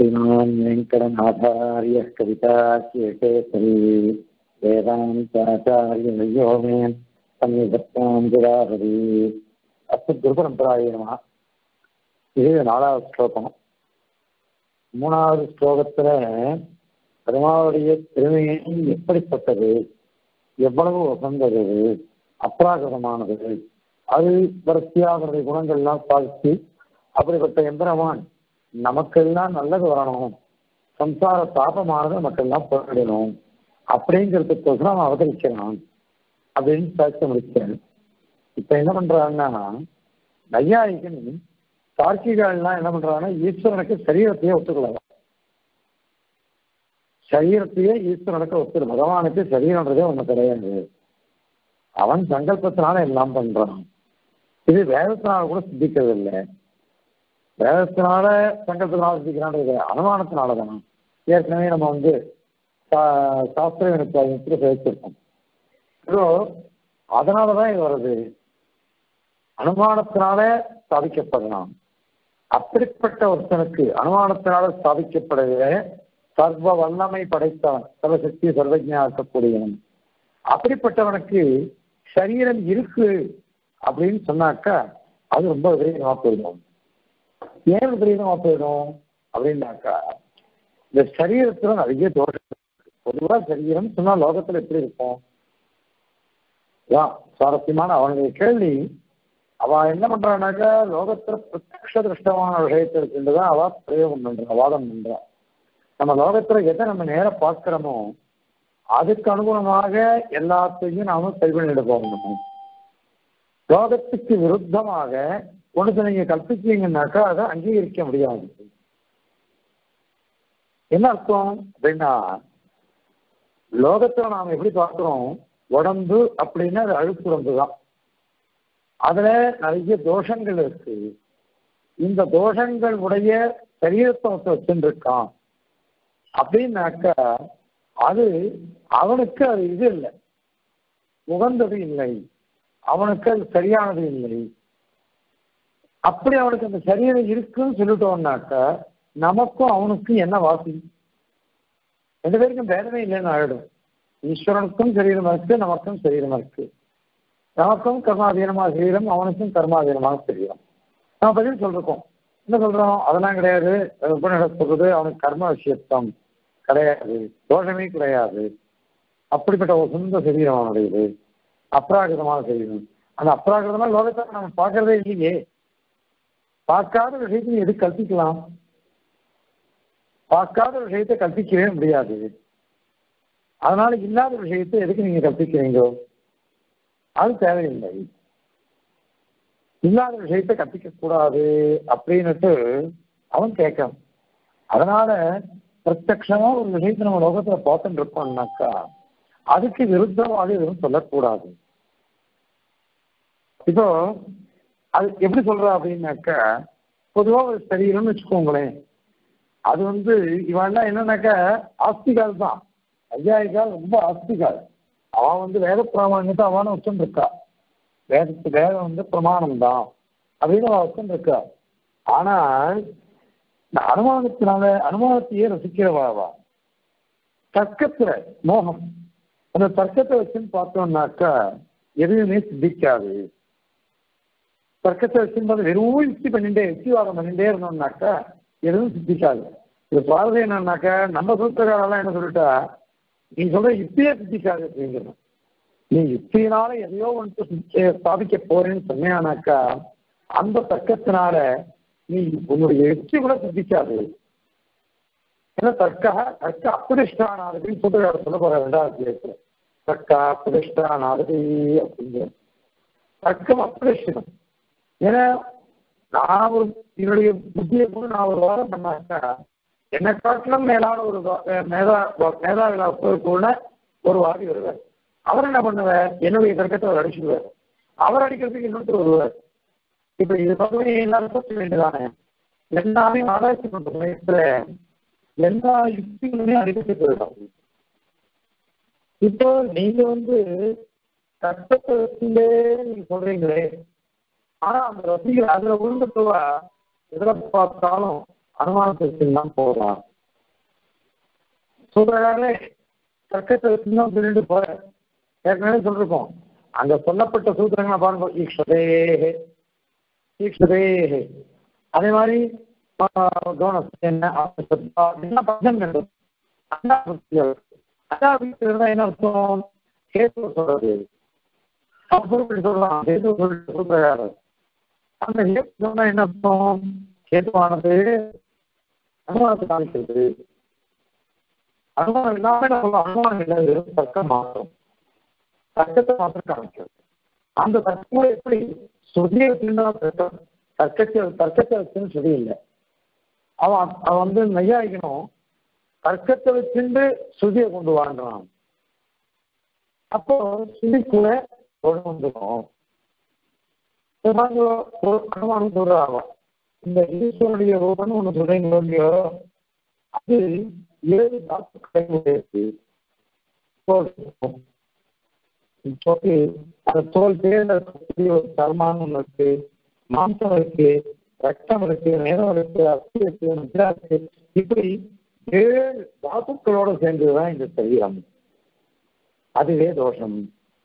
श्रीमान् वेङ्कटनाथार्यः कविताख्येकेसरी वेदान्ताचार्ययो मे सन्निधत्तां गुराहरी அஸ்து குருபரம்பராய நம இது நாலாவது ஸ்லோகம் மூணாவது ஸ்லோகத்துல பெருமாளுடைய பெருமையை எப்படிப்பட்டது எவ்வளவு உகந்தது அப்ராகிருதமானது அது வரிசையா அவருடைய குணங்கள்லாம் பார்த்து அப்படிப்பட்ட எந்திரமான் நமக்கெல்லாம் நல்லது வரணும் சம்சார தாபமானது நமக்கெல்லாம் போயிடணும் அப்படிங்கிறதுக்கோசரம் அவன் அவதரிக்கிறான் அப்படின்னு பேச முடிச்சேன் இப்ப என்ன பண்றாங்கன்னா நையாயிகன் தார்க்கிகள்லாம் என்ன பண்றாங்கன்னா ஈஸ்வரனுக்கு சரீரத்தையே ஒத்துக்கல சரீரத்தையே ஈஸ்வரனுக்கு ஒத்துரு பகவானுக்கு சரீரன்றதே ஒண்ணு கிடையாது அவன் சங்கல்பத்தினால எல்லாம் பண்றான் இது வேதத்தினால கூட சித்திக்கிறது இல்லை வேதத்தினால சங்கல்பத்தினால சித்திக்கிறான்றது அனுமானத்தினால தானே ஏற்கனவே நம்ம வந்து சாஸ்திர வினத்தை பேசியிருக்கோம் இதோ அதனாலதான் இது வருது அனுமானத்தினால ஸ்தாபிக்கப்படலாம் அப்படிப்பட்ட ஒருத்தனுக்கு அனுமானத்தினால ஸ்தாபிக்கப்படுகிற சர்வ வல்லமை படைத்தவன் சர்வசக்தி சர்வஜா இருக்கக்கூடியவன் அப்படிப்பட்டவனுக்கு சரீரம் இருக்கு அப்படின்னு சொன்னாக்கா அது ரொம்ப விபரீதமா போயிடும் ஏன் விபரீதமா போயிடும் அப்படின்னாக்கா இந்த சரீரத்துல நிறைய தோஷம் பொதுவா சரீரம் சொன்னா லோகத்துல எப்படி இருக்கும் சுவாரஸ்யமான அவனுடைய கேள்வி அவ என்ன பண்றானாக்கா லோகத்துல பிரத்யக்ஷ திருஷ்டமான விஷயத்தை இருக்குன்றதான் அவ பிரயோகம் பண்றா வாதம் பண்றா நம்ம லோகத்துல எதை நம்ம நேர பார்க்கிறோமோ அதுக்கு அனுகுணமாக எல்லாத்தையும் நாம சரி பண்ணிட்டு போகணும் லோகத்துக்கு விருத்தமாக ஒன்று நீங்க கற்பிச்சீங்கன்னாக்கா அதை அங்கீகரிக்க முடியாது என்ன அர்த்தம் அப்படின்னா லோகத்துல நாம எப்படி பார்க்கிறோம் உடம்பு அப்படின்னா அது அழுக்கு உடம்பு தான் அதுல நிறைய தோஷங்கள் இருக்கு இந்த தோஷங்கள் உடைய சரீரத்தை வச்சுட்டு இருக்கான் அப்படின்னாக்கா அது அவனுக்கு அது இது இல்லை உகந்தது இல்லை அவனுக்கு அது சரியானது இல்லை அப்படி அவனுக்கு அந்த சரீரம் இருக்குன்னு சொல்லிட்டோம்னாக்கா நமக்கும் அவனுக்கும் என்ன வாசி ரெண்டு பேருக்கும் பேதமே இல்லைன்னு ஆயிடும் ஈஸ்வரனுக்கும் சரீரம் இருக்கு நமக்கும் சரீரம் இருக்கு நமக்கும் கர்மாதீனமாக சரீரம் அவனுக்கும் கர்மாதீனமாக சரீரம் நம்ம பதில் சொல்றோம் என்ன சொல்றோம் அதெல்லாம் கிடையாது உபநிடம் சொல்றது அவனுக்கு கர்ம விஷயத்தம் கிடையாது தோஷமே கிடையாது அப்படிப்பட்ட ஒரு சொந்த சரீரம் அவனுடையது அப்ராகிருதமான சரீரம் அந்த அப்ராகிருதமா லோகத்தை நம்ம பார்க்கறதே இல்லையே பார்க்காத விஷயத்தை எது கல்பிக்கலாம் பார்க்காத விஷயத்தை கற்பிக்கவே முடியாது அதனால இல்லாத விஷயத்தை எதுக்கு நீங்க கற்பிக்கிறீங்களோ அது தேவையில்லை இல்லாத விஷயத்தை கற்பிக்க கூடாது அப்படின்னுட்டு அவன் கேட்கணும் அதனால பிரத்யமா ஒரு விஷயத்தை நம்ம லோகத்துல பார்த்துட்டு இருக்கோம்னாக்கா அதுக்கு விருத்தமாக எதுவும் சொல்லக்கூடாது இப்போ அது எப்படி சொல்றா அப்படின்னாக்கா பொதுவா ஒரு சரீரம்னு வச்சுக்கோங்களேன் அது வந்து இவெல்லாம் என்னன்னாக்கா ஆஸ்திகால் தான் ஐயாயிகால் ரொம்ப ஆஸ்திகால் அவன் வந்து வேத பிராமணியத்தை அவன வச்சுட்டு இருக்கா வேதத்து வேதம் வந்து பிரமாணம் தான் அப்படின்னு அவன் வச்சுட்டு இருக்கா ஆனால் இந்த அனுமானத்தினால அனுமானத்தையே ரசிக்கிறவாவா தர்க்கத்துல மோகம் அந்த தர்க்கத்தை வச்சுன்னு பார்த்தோம்னாக்கா எதுவுமே சித்திக்காது தர்க்கத்தை வச்சுன்னு வெறும் யுக்தி பண்ணிட்டே யுக்திவாதம் பண்ணிட்டே இருந்தோம்னாக்கா எதுவும் சித்திக்காது இது சுவாரதி என்னன்னாக்கா நம்ம சூத்திரக்காரெல்லாம் என்ன சொல்லிட்டா நீ சொல்ற யுக்தியே சித்திக்காது அப்படிங்கிறோம் நீ யுக்தியினால எதையோ ஒன்று ஸ்தாபிக்க போறேன்னு சொன்னானாக்கா அந்த தர்க்கத்தினால நீ உன்னுடைய யுக்தி கூட சித்திக்காது ஏன்னா தர்க்க தர்க்க அப்பிரிஷ்டானாதபின்னு சூத்திரக்காரர் சொல்ல போற ரெண்டாவது பேசுற தர்க்க அப்பிரிஷ்டானாதபி அப்படிங்கிற தர்க்கம் அப்பிரிஷ்டம் ஏன்னா நான் ஒரு என்னுடைய புத்தியை கூட நான் ஒரு வாரம் பண்ணாக்கா என்னை காட்டிலும் மேலான ஒரு மேதா மேதாவில கூட ஒரு வாதி வருவார் அவர் என்ன பண்ணுவார் என்னுடைய தர்க்கத்தை அவர் அடிச்சுடுவார் அவர் அடிக்கிறதுக்கு இன்னொருத்தர் வருவார் இப்ப இது பகுதி எல்லாரும் சொல்ல வேண்டியதானே எல்லாமே ஆராய்ச்சி பண்ற சமயத்துல எல்லா யுக்திகளுமே அடிபட்டு போயிடும் இப்போ நீங்க வந்து கஷ்டத்தை வச்சுட்டே நீங்க சொல்றீங்களே ஆனா அந்த ரசிகர் அதுல உருண்டுட்டுவா எதுல பார்த்தாலும் அனுமானத்திற்கு தான் போகலாம் சூத்திரக்காரே தர்க்கத்தை வச்சுதான் சொல்லிட்டு போற ஏற்கனவே சொல்லிருக்கோம் அங்க சொல்லப்பட்ட சூத்திரங்களை பாருங்க ஈக்ஷதே ஈக்ஷதே அதே மாதிரி கவனம் என்ன என்ன பஞ்சங்கள் அதாபித்திருந்தா என்ன அர்த்தம் கேத்து சொல்றது அப்படி சொல்லலாம் கேத்து சொல்லிட்டு சொல்றாரு அந்த கேத்து சொன்னா என்ன அர்த்தம் கேத்துவானது அனுமானத்தை காமிக்கிறது அனுமானம் இல்லாம நம்ம அனுமானம் இல்லாத தர்க்கம் மாற்றம் தர்க்கத்தை மாத்திரம் காமிக்கிறது அந்த தர்க்கம் எப்படி சுதியை வச்சுருந்தா தர்க்கம் தர்க்கத்தை தர்க்கத்தை வச்சுன்னு சுதி இல்லை அவன் அவன் வந்து நையாயிக்கணும் தர்க்கத்தை வச்சுட்டு சுதியை கொண்டு வாழ்றான் அப்போ சுதிக்குள்ள கொண்டு வந்துடும் அனுமானம் சொல்றாங்க இந்த ஈஸ்வரனுடைய ரூபம்னு ஒண்ணு சொல்றீங்களோ இல்லையோ அது ஏழு தாக்குடையது தோல் அந்த தோல் பேர்ல ஒரு சர்மான்னு ஒண்ணு இருக்கு மாம்சம் இருக்கு ரத்தம் இருக்கு நேரம் இருக்கு அஸ்தி இருக்கு முத்ரா இருக்கு இப்படி ஏழு தாத்துக்களோட சேர்ந்ததுதான் இந்த சரீரம் அதுவே தோஷம்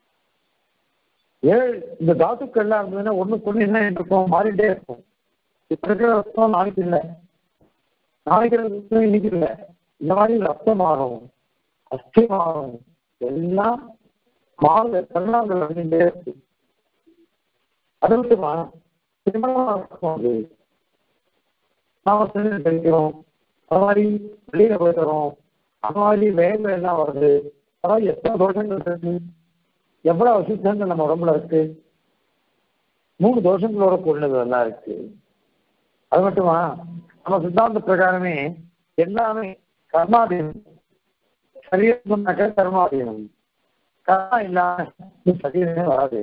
ஏழு இந்த தாத்துக்கள்லாம் இருந்ததுன்னா ஒண்ணுக்கு ஒண்ணு என்ன இருக்கும் மாறிட்டே இருக்கும் இப்ப இருக்கிற ரத்தம் நாளைக்கு இல்லை நாளைக்கு ரத்தம் இன்னைக்கு இல்லை இந்த மாதிரி ரத்தம் மாறும் அஸ்தி மாறும் எல்லாம் மாறு கருணாங்கள் வந்துட்டே இருக்கு அது மட்டுமா திருமணம் இருக்கும் அது நாம சிறு கழிக்கிறோம் அது மாதிரி வெளியில போயிட்டுறோம் அது மாதிரி வேலை எல்லாம் வருது அதாவது எத்தனை தோஷங்கள் இருக்கு எவ்வளவு அசுத்தங்கள் நம்ம உடம்புல இருக்கு மூணு தோஷங்களோட கூடினது எல்லாம் இருக்கு அது மட்டுமா நம்ம சித்தாந்த பிரகாரமே எல்லாமே கர்மாதீனம் சரீரம் சொன்னாக்க கர்மாதீனம் கர்மா இல்லாம சரீரமே வராது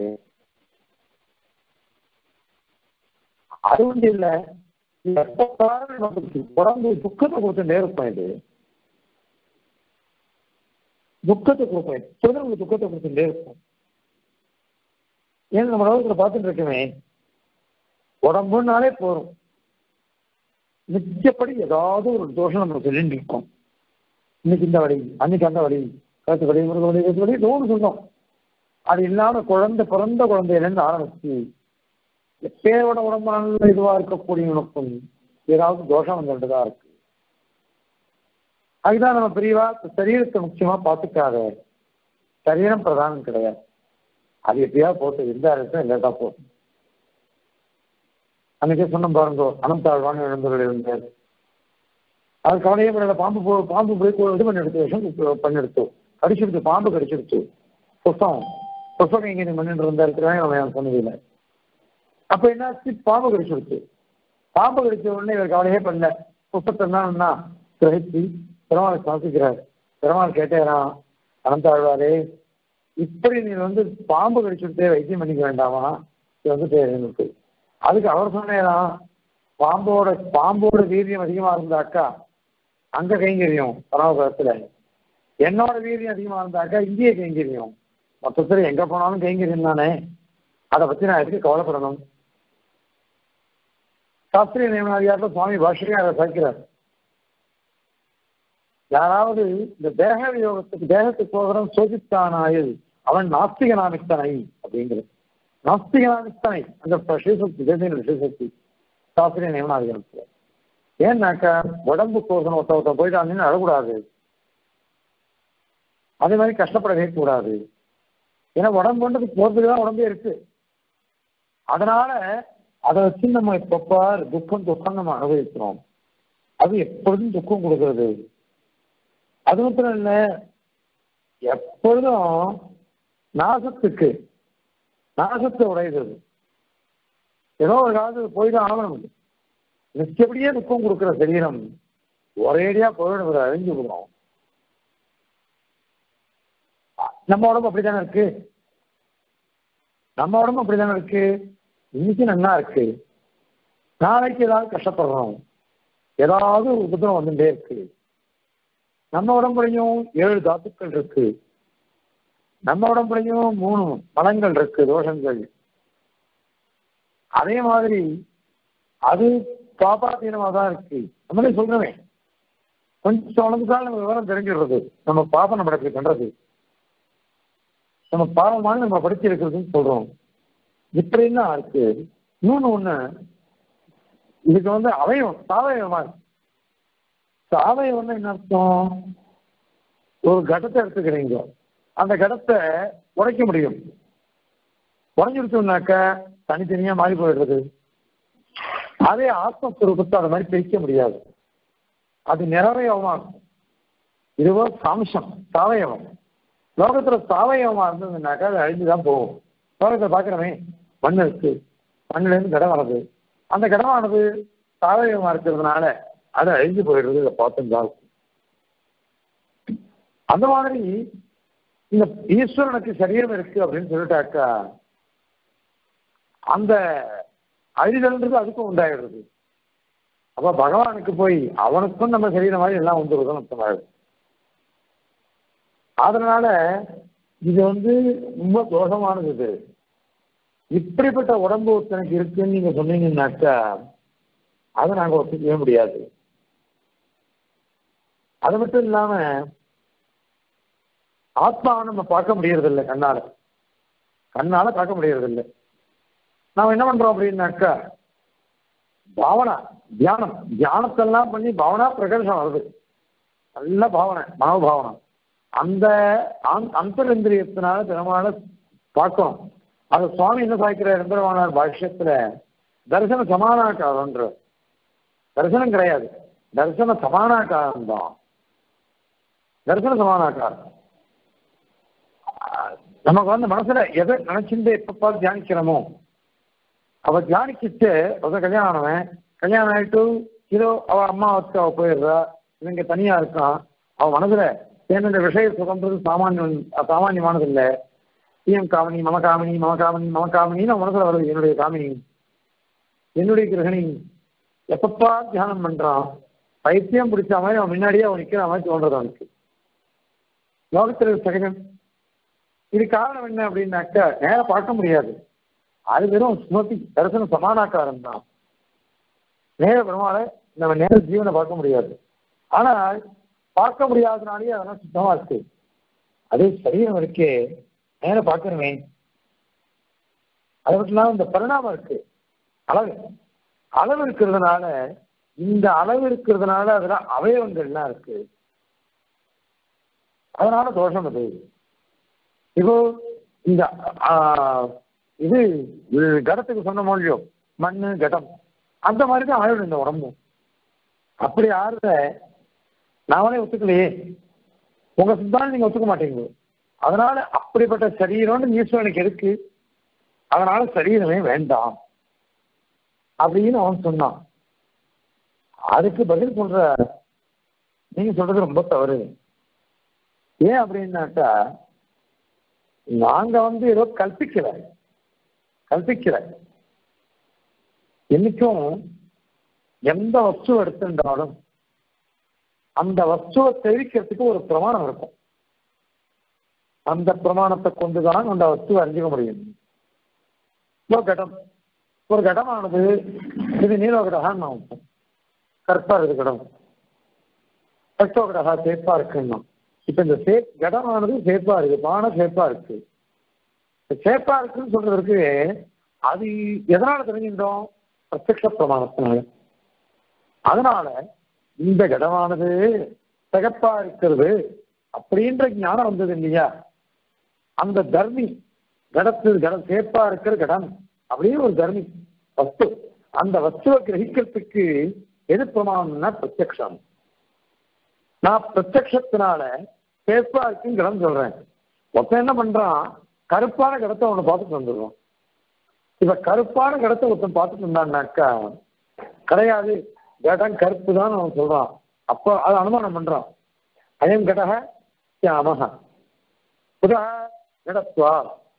அது வந்து இல்ல நமக்கு உடம்பு துக்கத்தை கொடுத்துட்டே இருப்போம் இது துக்கத்தை கொடுப்போம் சிலருக்கு துக்கத்தை கொடுத்துட்டே இருப்போம் ஏன்னா நம்ம உலகத்துல பார்த்துட்டு இருக்கவே உடம்புனாலே போறோம் நிச்சயப்படி ஏதாவது ஒரு தோஷம் நம்ம சொல்லிட்டு இருக்கோம் இன்னைக்கு இந்த வழி அன்னைக்கு அந்த வழி கருத்து வழி முருக வழி கருத்து வழி தோணு சொன்னோம் அது இல்லாம குழந்தை பிறந்த குழந்தையிலேருந்து ஆரம்பிச்சு எப்பேரோட உடம்பான இதுவா இருக்கக்கூடியவனுக்கும் ஏதாவது தோஷம் வந்துட்டு தான் இருக்கு அதுதான் நம்ம பிரிவா சரீரத்தை முக்கியமா பார்த்துக்காத சரீரம் பிரதானம் கிடையாது அது எப்படியா போட்டு இருந்தா இருக்கும் இல்லாட்டா போட்டு அன்னைக்கே சொன்ன பாருங்க அனந்தாழ்வான் இழந்தவர்கள் இருந்தார் அது கவலையே பண்ணல பாம்பு போ பாம்பு போய் இது பண்ணி எடுத்து விஷம் பண்ணி எடுத்தோம் கடிச்சிடுத்து பாம்பு கடிச்சிடுச்சு புஷ்பம் புஷ்பம் இங்கே மண்ணிட்டு இருந்தா இருக்கிறாங்க அவன் சொன்னதில்லை அப்ப என்னாச்சு பாம்பு கடிச்சிடுச்சு பாம்பு கடிச்ச உடனே இவர் கவலையே பண்ணல புஷ்பத்தை என்ன கிரகிச்சு பெருமாள் சுவாசிக்கிறார் பெருமாள் கேட்டேறான் அனந்தாழ்வாரே இப்படி நீ வந்து பாம்பு கடிச்சுட்டே வைத்தியம் பண்ணிக்க வேண்டாமா இது வந்துட்டு எனக்கு அதுக்கு அவர் சொன்னேதான் பாம்போட பாம்போட வீரியம் அதிகமா இருந்தாக்கா அங்க கைங்கரியம் பரமபுரத்துல என்னோட வீரியம் அதிகமா இருந்தாக்கா இங்கேயே கைங்கரியம் மொத்தத்துல எங்க போனாலும் கைங்கரியம் தானே அதை பத்தி நான் எதுக்கு கவலைப்படணும் சாஸ்திரிய நியமனாதிகாரத்தில் சுவாமி பாஷ்யமே அதை சேர்க்கிறார் யாராவது இந்த தேக வியோகத்துக்கு தேகத்துக்கு போகிறவன் சோதித்தானாயில் அவன் நாஸ்திகனாமித்தனை அப்படிங்கிறது நாஸ்திகனாமித்தனை அந்த ஸ்ரீசக்தி தேசிய ஸ்ரீசக்தி சாஸ்திரிய நியமனாதிகாரத்தில் ஏன்னாக்கா உடம்பு போகணும் ஒருத்த ஒருத்த போயிட்டாங்கன்னு அழக்கூடாது அதே மாதிரி கஷ்டப்படவே கூடாது ஏன்னா உடம்புன்றது போறதுக்கு தான் உடம்பே இருக்கு அதனால அதை வச்சு நம்ம எப்பப்பார் துக்கம் துக்கம் நம்ம அனுபவிக்கிறோம் அது எப்பொழுதும் துக்கம் கொடுக்கறது அது மாத்திரம் இல்ல எப்பொழுதும் நாசத்துக்கு நாசத்தை உடையது ஏதோ ஒரு காலத்துக்கு போய்தான் ஆகணும் நிச்சயப்படியே துக்கம் கொடுக்குற சரீரம் ஒரேடியா போயிடும் அழிஞ்சு விடுறோம் நம்ம உடம்பு அப்படித்தானே இருக்கு நம்ம உடம்பு அப்படித்தானே இருக்கு இன்னைக்கு நல்லா இருக்கு நாளைக்கு ஏதாவது கஷ்டப்படுறோம் ஏதாவது ஒரு உபதிரம் வந்துட்டே இருக்கு நம்ம உடம்புலையும் ஏழு தாத்துக்கள் இருக்கு நம்ம உடம்புலையும் மூணு மலங்கள் இருக்கு தோஷங்கள் அதே மாதிரி அது பாபாதீனமா தான் இருக்கு நம்மளே சொல்றவே கொஞ்சம் அளவுக்காக நம்ம விவரம் தெரிஞ்சிடுறது நம்ம பாபம் நம்ம இப்படி பண்றது நம்ம பாவமான நம்ம படிச்சிருக்கிறதுன்னு சொல்றோம் இப்படின்னா இருக்கு இன்னொன்னு ஒண்ணு இதுக்கு வந்து அவயம் சாவயவமா இருக்கு சாவயவம்னா என்ன அர்த்தம் ஒரு கடத்தை எடுத்துக்கிறீங்க அந்த கடத்தை உடைக்க முடியும் உடஞ்சிருச்சோம்னாக்க தனித்தனியா மாறி போயிடுறது அதே ஆத்மஸ்வரூபத்தை அது மாதிரி பிரிக்க முடியாது அது நிறவயவமா இருக்கும் இதுவோ சாம்சம் சாவயவம் லோகத்துல சாவயவமா இருந்ததுனாக்கா அது அழிஞ்சுதான் போகும் லோகத்தை பாக்குறமே மண் இருக்கு மண்ணுல இருந்து கடம் வருது அந்த கடமானது சாவயவமா இருக்கிறதுனால அது அழிஞ்சு போயிடுறது இதை பார்த்துதான் அந்த மாதிரி இந்த ஈஸ்வரனுக்கு சரீரம் இருக்கு அப்படின்னு சொல்லிட்டாக்கா அந்த அழிதல்ன்றது அதுக்கும் உண்டாயிடுறது அப்ப பகவானுக்கு போய் அவனுக்கும் நம்ம சரீரம் மாதிரி எல்லாம் வந்துருதுன்னு அர்த்தமாகுது அதனால இது வந்து ரொம்ப தோஷமானது இது இப்படிப்பட்ட உடம்பு ஒருத்தனுக்கு இருக்குன்னு நீங்க சொன்னீங்கன்னாக்கா அதை நாங்க ஒத்துக்கவே முடியாது அது மட்டும் இல்லாம ஆத்மாவை நம்ம பார்க்க முடியறதில்லை கண்ணால கண்ணால பார்க்க முடியறதில்லை நாம என்ன பண்றோம் அப்படின்னாக்கா பாவனா தியானம் தியானத்தெல்லாம் பண்ணி பாவனா பிரகர்ஷம் வருது நல்ல பாவனை மனோபாவனை அந்த அந்தரந்திரியத்தினால பெருமாளை பார்க்கணும் அது சுவாமி என்ன சாய்க்கிறார் எந்திரவானார் பாஷ்யத்துல தரிசன சமானாக்காரன்ற தரிசனம் கிடையாது தரிசன சமானாக்காரம் தான் தரிசன சமானாக்காரம் நமக்கு வந்து மனசுல எதை நினைச்சிருந்து எப்பப்பா தியானிக்கிறோமோ அவ தியானிச்சுட்டு ஒரு கல்யாணம் ஆனவன் கல்யாணம் ஆயிட்டு இதோ அவ அம்மா வச்சு அவ போயிடுறா இவங்க தனியா இருக்கான் அவ மனசுல ஏன்னா விஷய சுகன்றது சாமானியம் சாமானியமானது இல்லை என் காமினி மம காமினி மம காமினி மம காமினின்னு அவன் மனசுல வருது என்னுடைய காமினி என்னுடைய கிரகணி எப்பப்பா தியானம் பண்றான் பைத்தியம் பிடிச்ச மாதிரி அவன் முன்னாடியே அவன் நிக்கிற மாதிரி தோன்றது அவனுக்கு லோகத்தில் சகஜம் இது காரணம் என்ன அப்படின்னாக்கா நேரம் பார்க்க முடியாது அது வெறும் ஸ்மிருதி தரிசன சமானாக்காரம் தான் நேர பெருமாளை நம்ம நேர ஜீவனை பார்க்க முடியாது ஆனால் பார்க்க முடியாதனாலேயே அதெல்லாம் சுத்தமா இருக்கு அதே சரீரம் இருக்கே நேர பார்க்கணுமே அது மட்டும் இல்லாம இந்த பரிணாமம் இருக்கு அளவு அளவு இருக்கிறதுனால இந்த அளவு இருக்கிறதுனால அதுல அவயவங்கள்லாம் இருக்கு அதனால தோஷம் அது இப்போ இந்த இது கடத்துக்கு சொன்ன மொழியோ மண்ணு கடம் அந்த மாதிரி தான் ஆயிடும் இந்த உடம்பும் அப்படி ஆறுத நாமளே ஒத்துக்கலையே உங்க சித்தாந்தம் நீங்க ஒத்துக்க மாட்டீங்க அதனால அப்படிப்பட்ட சரீரம்னு ஈஸ்வரனுக்கு இருக்கு அதனால சரீரமே வேண்டாம் அப்படின்னு அவன் சொன்னான் அதுக்கு பதில் சொல்ற நீங்க சொல்றது ரொம்ப தவறு ஏன் அப்படின்னாக்கா நாங்க வந்து ஏதோ கல்பிக்கல கல்பிக்கல என்னைக்கும் எந்த வஸ்து எடுத்துட்டாலும் அந்த வஸ்துவை தெரிவிக்கிறதுக்கு ஒரு பிரமாணம் இருக்கும் அந்த பிரமாணத்தை கொண்டுதான் அந்த வஸ்துவை அறிஞ்சிக்க முடியும் இப்போ கடம் ஒரு கடமானது இது நீலோகடகான்னு நான் வைப்போம் கற்பா இருக்கு கடம் ரத்தோகடகா சேப்பா இருக்குன்னா இப்ப இந்த சே கடமானது சேப்பா இருக்கு பானை சேப்பா இருக்கு சேப்பா இருக்குன்னு சொல்றதுக்கு அது எதனால தெரிஞ்சுக்கிட்டோம் பிரத்யக்ஷ பிரமாணத்தினால அதனால இந்த கடமானது சிகப்பா இருக்கிறது அப்படின்ற ஞானம் வந்தது இல்லையா அந்த தர்மி கடத்து கட சேப்பா இருக்கிற கடம் அப்படின்னு ஒரு தர்மி வஸ்து அந்த வஸ்துவை கிரகிக்கிறதுக்கு எது பிரமாணம்னா பிரத்யக்ஷம் நான் பிரத்யக்ஷத்தினால சேப்பா இருக்குன்னு கடம் சொல்றேன் ஒருத்தன் என்ன பண்றான் கருப்பான கடத்தை ஒன்று பார்த்துட்டு வந்துடுவான் இப்ப கருப்பான கடத்தை ஒருத்தன் பார்த்துட்டு இருந்தான்னாக்கா கிடையாது கடம் கருப்பு தான் அவன் சொல்றான் அப்போ அதை அனுமானம் பண்றான் அயம் கடக சியாமக புதா கடத்வா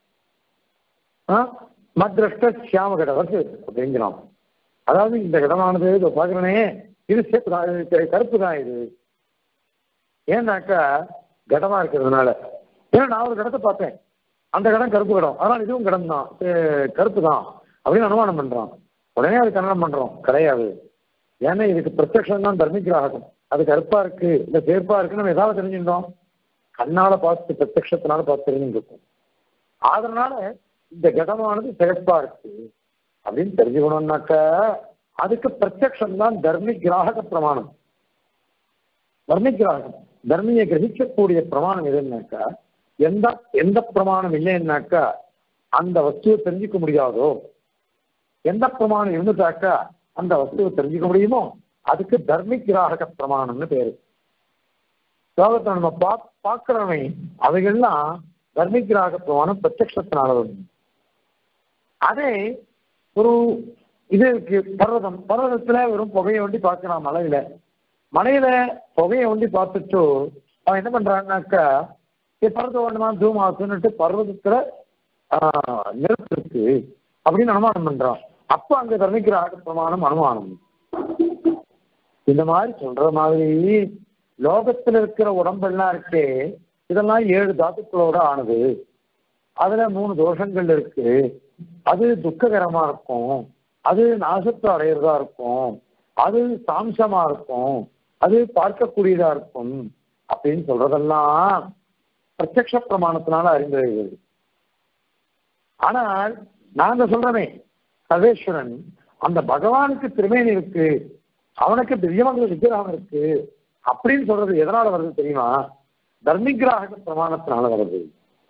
மத்ரஷ்ட சியாம கடவத்து அப்படிங்கிறான் அதாவது இந்த கடமானது இதை பார்க்குறனே இது சேப்பு தான் இது கருப்பு தான் இது ஏன்னாக்கா கடமா இருக்கிறதுனால ஏன்னா நான் ஒரு கடத்தை பார்த்தேன் அந்த கடம் கருப்பு கடம் அதனால் இதுவும் கடம் தான் கருப்பு தான் அப்படின்னு அனுமானம் பண்றான் உடனே அது கண்டனம் பண்றோம் கிடையாது ஏன்னா இதுக்கு பிரத்யக்ஷம் தான் தர்மிகிராகம் அது கருப்பா இருக்கு இல்ல சேர்ப்பா இருக்குன்னு நம்ம ஏதாவது தெரிஞ்சுட்டோம் கண்ணால பார்த்து பிரத்யக்ஷத்தினால பார்த்து தெரிஞ்சுருக்கும் அதனால இந்த கடமானது சிறப்பா இருக்கு அப்படின்னு தெரிஞ்சுக்கணும்னாக்க அதுக்கு பிரத்யக்ஷம் தான் தர்மி கிராகக பிரமாணம் தர்மி கிராகம் தர்மியை கிரகிக்கக்கூடிய பிரமாணம் எதுன்னாக்கா எந்த எந்த பிரமாணம் இல்லைன்னாக்கா அந்த வஸ்துவை தெரிஞ்சுக்க முடியாதோ எந்த பிரமாணம் இருந்துட்டாக்கா அந்த வஸ்துவை தெரிஞ்சுக்க முடியுமோ அதுக்கு தர்மி கிராகக பிரமாணம்னு பேரு லோகத்தை நம்ம பா பார்க்கிறவன் அவைகள்லாம் தர்மி கிராக பிரமாணம் பிரத்யக்ஷத்தினால வரும் அதே ஒரு இது இருக்கு பர்வதம் பர்வதத்துல வெறும் புகையை ஒண்டி பார்க்கிறான் மலையில மலையில புகையை ஒண்டி பார்த்துட்டு அவன் என்ன பண்றான்னாக்கா இது பர்வதம் ஒண்ணுமா தூம் ஆகுன்னுட்டு பர்வதத்துல ஆஹ், நெருப்பு இருக்கு அப்படின்னு அனுமானம் பண்றான் அப்ப அங்க தர்மிக்கிற ஆக பிரமாணம் அனுமானம் இந்த மாதிரி சொல்ற மாதிரி லோகத்துல இருக்கிற உடம்பெல்லாம் இருக்கே இதெல்லாம் ஏழு தாத்துக்களோட ஆனது அதுல மூணு தோஷங்கள் இருக்கு அது துக்ககரமா இருக்கும் அது நாசத்தை அடையிறதா இருக்கும் அது சாம்சமா இருக்கும் அது பார்க்கக்கூடியதா இருக்கும் அப்படின்னு சொல்றதெல்லாம் பிரத்யக்ஷ பிரமாணத்தினால அறிந்துகிறது ஆனால் நாங்க சொல்றமே சர்வேஸ்வரன் அந்த பகவானுக்கு திருமேனி இருக்கு அவனுக்கு திவ்யமங்கல விக்கிரகம் இருக்கு அப்படின்னு சொல்றது எதனால வருது தெரியுமா தர்மிகிராக பிரமாணத்தினால வருது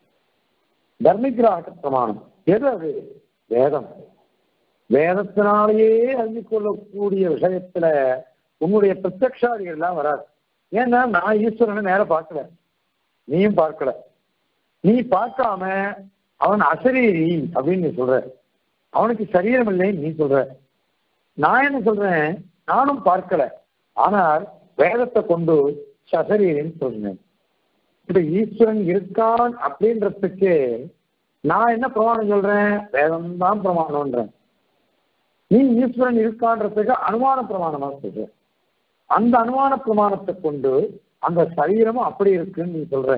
தர்மிகிராக பிரமாணம் எது அது வேதம் வேதத்தினாலேயே அறிந்து கொள்ளக்கூடிய விஷயத்துல உன்னுடைய பிரத்யக்ஷாதிகள் எல்லாம் வராது ஏன்னா நான் ஈஸ்வரனை நேர பார்க்கல நீயும் பார்க்கல நீ பார்க்காம அவன் அசரீரி அப்படின்னு நீ சொல்ற அவனுக்கு சரீரம் இல்லைன்னு நீ சொல்ற நான் என்ன சொல்றேன் நானும் பார்க்கல ஆனால் வேதத்தை கொண்டு சசரீரின்னு சொல்றேன் இப்ப ஈஸ்வரன் இருக்கான் அப்படின்றதுக்கு நான் என்ன பிரமாணம் சொல்றேன் வேதம் தான் பிரமாணம்ன்றேன் நீ ஈஸ்வரன் இருக்கான்றதுக்கு அனுமான பிரமாணமா சொல்ற அந்த அனுமான பிரமாணத்தை கொண்டு அந்த சரீரமும் அப்படி இருக்குன்னு நீ சொல்ற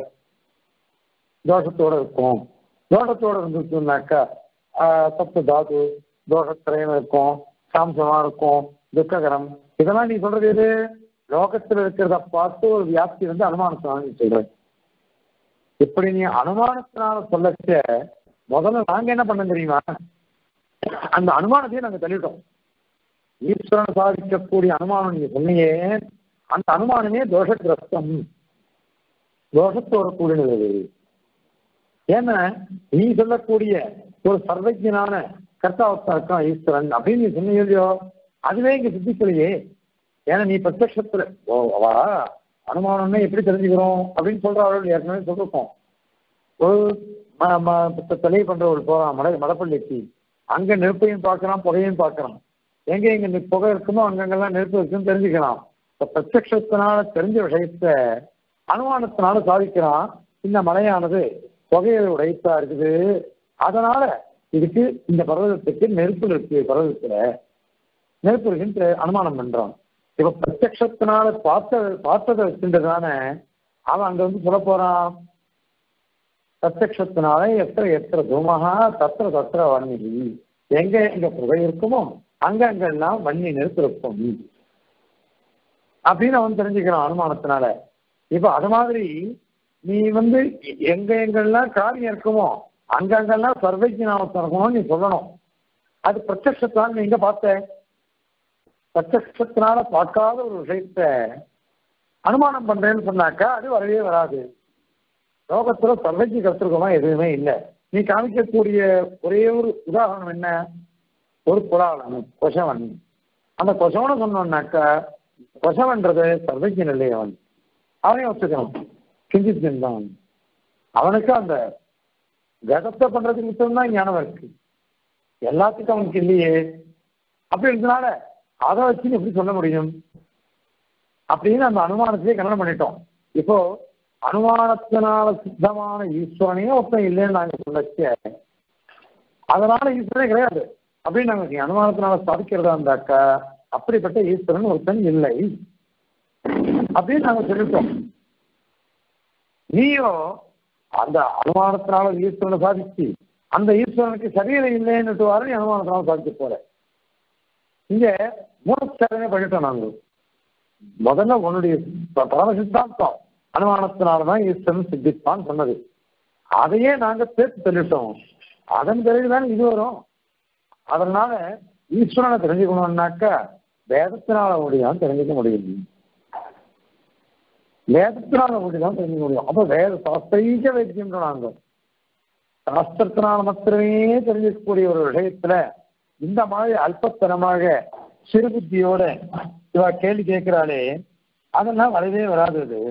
தோஷத்தோட இருக்கும் தோஷத்தோட இருந்துச்சுன்னாக்கா ஆஹ், சத்து தாது தோஷத்திரையும் இருக்கும் சாம்சமா இருக்கும் துக்ககரம் இதெல்லாம் நீ சொல்றது எது லோகத்துல இருக்கிறத பார்த்து ஒரு வியாப்தி வந்து அனுமானத்தினால நீ சொல்ற இப்படி நீ அனுமானத்தினால சொல்லச்ச முதல்ல நாங்க என்ன பண்ண தெரியுமா அந்த அனுமானத்தையும் நாங்க தள்ளிட்டோம் ஈஸ்வரன் சாதிக்கக்கூடிய அனுமானம் நீங்க சொன்னீங்க அந்த அனுமானமே தோஷகிரஸ்தம் தோஷத்தோட கூடினது ஏன்னா நீ சொல்லக்கூடிய ஒரு சர்வஜனான கர்த்தாவத்தா இருக்கான் ஈஸ்வரன் அப்படின்னு நீ சொன்னீங்க இல்லையோ அதுவே இங்க சித்திக்கலையே ஏன்னா நீ பிரத்யக்ஷத்துல ஓ அவா அனுமானம்னா எப்படி தெரிஞ்சுக்கிறோம் அப்படின்னு சொல்றாள் ஏற்கனவே சொல்லிருக்கோம் ஒரு ம- ம- தலையை பண்றவள் போறான் மலை மலைப்பள்ளிக்கு அங்க நெருப்பையும் பார்க்கறான் புகையும் பார்க்கறான் எங்க எங்க நெ- புகை இருக்குமோ அங்கங்கெல்லாம் நெருப்பு இருக்குன்னு தெரிஞ்சுக்கலாம் இப்ப பிரத்யக்ஷத்தினால தெரிஞ்ச விஷயத்த அனுமானத்தினால சாதிக்கிறான் இந்த மலையானது புகையை உடைத்தா இருக்குது அதனால இதுக்கு இந்த பர்வதத்துக்கு நெருப்பு இருக்கு பர்வதத்துல நெருப்பு இருக்குன்னு அனுமானம் பண்றான் இப்ப பிரத்யக்ஷத்தினால பார்த்த பார்த்ததை வச்சுன்றதான அவன் அங்க வந்து சொல்ல போறான் பிரத்யக்ஷத்தினால எத்திர எத்திர தூமகா தத்திர தத்திர வன்னிகி எங்க எங்க புகை இருக்குமோ அங்க அங்கெல்லாம் வன்னி நெருப்பு இருக்கும் அப்படின்னு அவன் தெரிஞ்சுக்கிறான் அனுமானத்தினால இப்ப அது மாதிரி நீ வந்து எங்க எங்கெல்லாம் காரியம் இருக்குமோ அங்கங்கெல்லாம் சர்வஜனாவத்தம் இருக்கணும்னு நீ சொல்லணும் அது பிரத்யக்ஷத்தால் நீ எங்க பார்த்த பிரத்யக்ஷத்தினால பார்க்காத ஒரு விஷயத்த அனுமானம் பண்றேன்னு சொன்னாக்கா அது வரவே வராது லோகத்துல சர்வஜி கருத்துருக்கமா எதுவுமே இல்லை நீ காமிக்கக்கூடிய ஒரே ஒரு உதாரணம் என்ன ஒரு புலாவன் கொசவன் அந்த கொசவனை சொன்னோம்னாக்கா கொசவன்றது சர்வஜன் இல்லை அவன் அவனையும் வச்சுக்கணும் கிஞ்சித் தான் அவனுக்கு அந்த கடத்தை பண்றதுக்கு மட்டும்தான் ஞானம் இருக்கு எல்லாத்துக்கும் அவனுக்கு இல்லையே அப்படி இருந்தனால அதை வச்சு நீ எப்படி சொல்ல முடியும் அப்படின்னு அந்த அனுமானத்தையே கல்யாணம் பண்ணிட்டோம் இப்போ அனுமானத்தினால சித்தமான ஈஸ்வரனையும் ஒருத்தன் இல்லைன்னு நாங்க சொல்லச்ச அதனால ஈஸ்வரனே கிடையாது அப்படின்னு நாங்க நீ அனுமானத்தினால சாதிக்கிறதா இருந்தாக்கா அப்படிப்பட்ட ஈஸ்வரன் ஒருத்தன் இல்லை அப்படின்னு நாங்க சொல்லிட்டோம் நீயோ அந்த அனுமானத்தினால ஈஸ்வரனை சாதிச்சு அந்த ஈஸ்வரனுக்கு சரீரம் இல்லைன்னு வார நீ அனுமானத்தினால சாதிக்க போற இங்க மூலச்சாரமே பண்ணிட்டோம் நாங்க முதல்ல உன்னுடைய ப- பரம சித்தாந்தம் அனுமானத்தினாலதான் ஈஸ்வரன் சித்திப்பான்னு சொன்னது அதையே நாங்க சேர்த்து சொல்லிட்டோம் அதன் பிறகுதான் இது வரும் அதனால ஈஸ்வரனை தெரிஞ்சுக்கணும்னாக்கா வேதத்தினால முடியும் தெரிஞ்சுக்க முடியும் வேதத்தினால முடிதான் தெரிஞ்சுக்க முடியும் அப்ப வேத சாஸ்திரீக வைத்தியம் நாங்க சாஸ்திரத்தினால மாத்திரமே தெரிஞ்சுக்கக்கூடிய ஒரு விஷயத்துல இந்த மாதிரி அல்பத்தனமாக சிறுபுத்தியோட இவ கேள்வி கேட்கிறாளே அதெல்லாம் வரவே வராது அது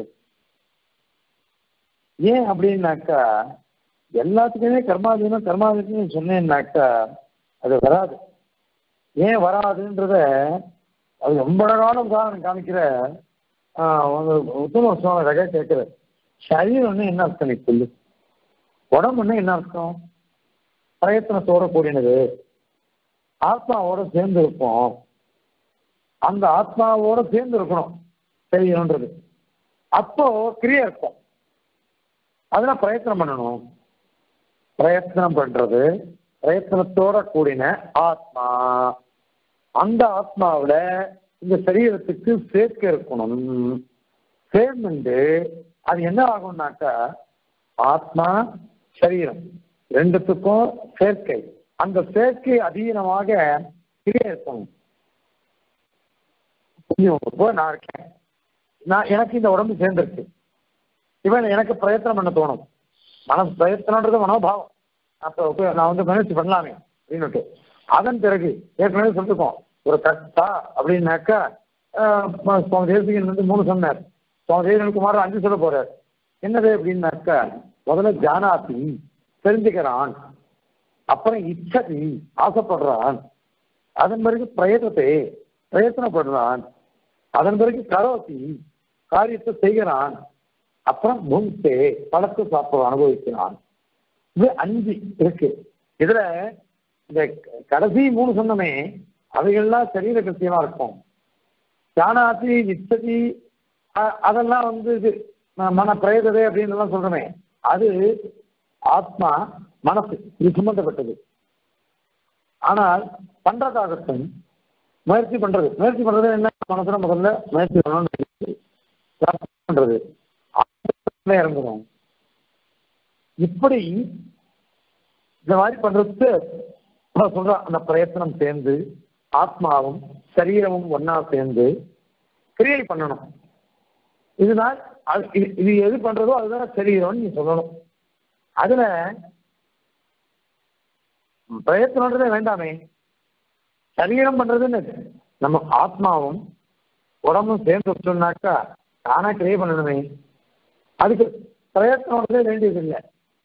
ஏன் அப்படின்னாக்கா எல்லாத்துக்குமே கர்மாதீனம் கர்மாதீனம் சொன்னேன்னாக்கா அது வராது ஏன் வராதுன்றத அது ரொம்ப அழகான உதாரணம் காமிக்கிற ஆஹ், ஒரு உத்தம சுவாமி ரக கேட்கிற சரீரம்னு என்ன அர்த்தம் நீ சொல்லு உடம்புன்னு என்ன அர்த்தம் பிரயத்தனத்தோட கூடினது ஆத்மாவோட சேர்ந்து இருப்போம் அந்த ஆத்மாவோட சேர்ந்து இருக்கணும் தெரியணுன்றது அப்போ கிரியா இருக்கும் அதுல பிரயத்தனம் பண்ணணும் பிரயத்தனம் பண்றது பிரயத்தனத்தோட கூடின ஆத்மா அந்த ஆத்மாவுல இந்த சரீரத்துக்கு சேர்க்கை இருக்கணும் சேர்ந்துண்டு அது என்ன ஆகும்னாக்கா ஆத்மா சரீரம் ரெண்டுத்துக்கும் சேர்க்கை அந்த சேர்க்கை அதீனமாக கிரியை இருக்கணும் இப்போ நான் இருக்கேன் நான் எனக்கு இந்த உடம்பு சேர்ந்துருக்கு இவன் எனக்கு பிரயத்தனம் பண்ண தோணும் மனசு பிரயத்தனன்றது மனோபாவம் அப்போ okay, நான் வந்து முயற்சி பண்ணலாமே அப்படின்னுட்டு அதன் பிறகு ஏற்கனவே சொல்லிருக்கோம் ஒரு கட்டா அப்படின்னாக்கா ஆஹ், சுவாமி தேசிகன் வந்து மூணு சொன்னார் சுவாமி தேசிகன் குமார் அஞ்சு சொல்ல போறார் என்னது அப்படின்னாக்கா முதல்ல ஜானாதி தெரிஞ்சுக்கிறான் அப்புறம் இச்சதி ஆசைப்படுறான் அதன் பிறகு பிரயத்தத்தை பிரயத்தனப்படுறான் அதன் பிறகு கரோதி காரியத்தை செய்கிறான் அப்புறம் முன்சே பழத்தை சாப்பிட அனுபவிக்கிறான் இது அஞ்சு இருக்கு இதுல இந்த கடைசி மூணு சொன்னமே அவைகள்லாம் சரீர கிருத்தியமா இருக்கும் ஜானாதி நிச்சதி அ- அதெல்லாம் வந்து இது ம- மன பிரேததை அப்படின்னு எல்லாம் சொல்றோமே அது ஆத்மா மனசு இது சம்பந்தப்பட்டது ஆனால் பண்றதாகட்டும் முயற்சி பண்றது முயற்சி பண்றது என்ன மனசுல முதல்ல முயற்சி பண்ணணும்னு நினைக்கிறது. பண்றது ஆத்மாவுல இறங்குறோம் இப்படி இந்த மாதிரி பண்றதுக்கு நான் சொல்றேன் அந்த பிரயத்தனம் சேர்ந்து ஆத்மாவும் சரீரமும் ஒண்ணா சேர்ந்து கிரியை பண்ணணும் இதுதான் அது- இது- இது எது பண்றதோ அதுதான் சரீரம்னு நீ சொல்லணும் அதுல பிரயத்தனன்றதே வேண்டாமே சரீரம் பண்றதுன்னு நம்ம ஆத்மாவும் உடம்பும் சேர்ந்து வச்சோம்னாக்கா தானா கிரியை பண்ணணுமே அதுக்கு பிரயத்தனன்றதே வேண்டியது இல்லை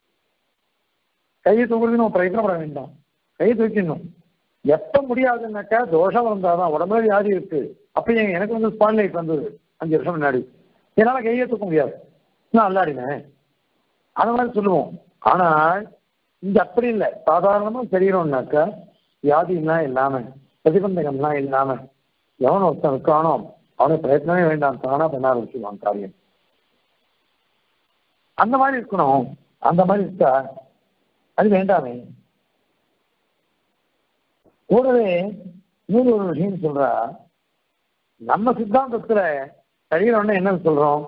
கையை தூக்குறது நம்ம பிரயத்தனப்பட வேண்டாம் கையை தூக்கிடணும் எப்ப முடியாதுன்னாக்கா தோஷம் வந்தாதான் உடம்புல வியாதி இருக்கு அப்ப எங்க- எனக்கு வந்து ஸ்பான்லைட் வந்தது அஞ்சு வருஷம் முன்னாடி என்னால கையை தூக்க முடியாது நான் அல்லாடினேன் அந்த மாதிரி சொல்லுவோம் ஆனால் இங்க அப்படி இல்லை சாதாரணமா தெரியணும்னாக்கா வியாதிலாம் இல்லாம பிரதிபந்தகம்லாம் இல்லாம எவன் ஒருத்தன் இருக்கானோ அவனுக்கு பிரயத்தனமே வேண்டாம் தானா பண்ண ஆரம்பிச்சுவான் காரியம் அந்த மாதிரி இருக்கணும் அந்த மாதிரி இருக்கா அது வேண்டாமே கூடவே இன்னொரு ஒரு விஷயம் சொல்றா நம்ம சித்தாந்தத்துல சரீரம்னு என்ன சொல்றோம்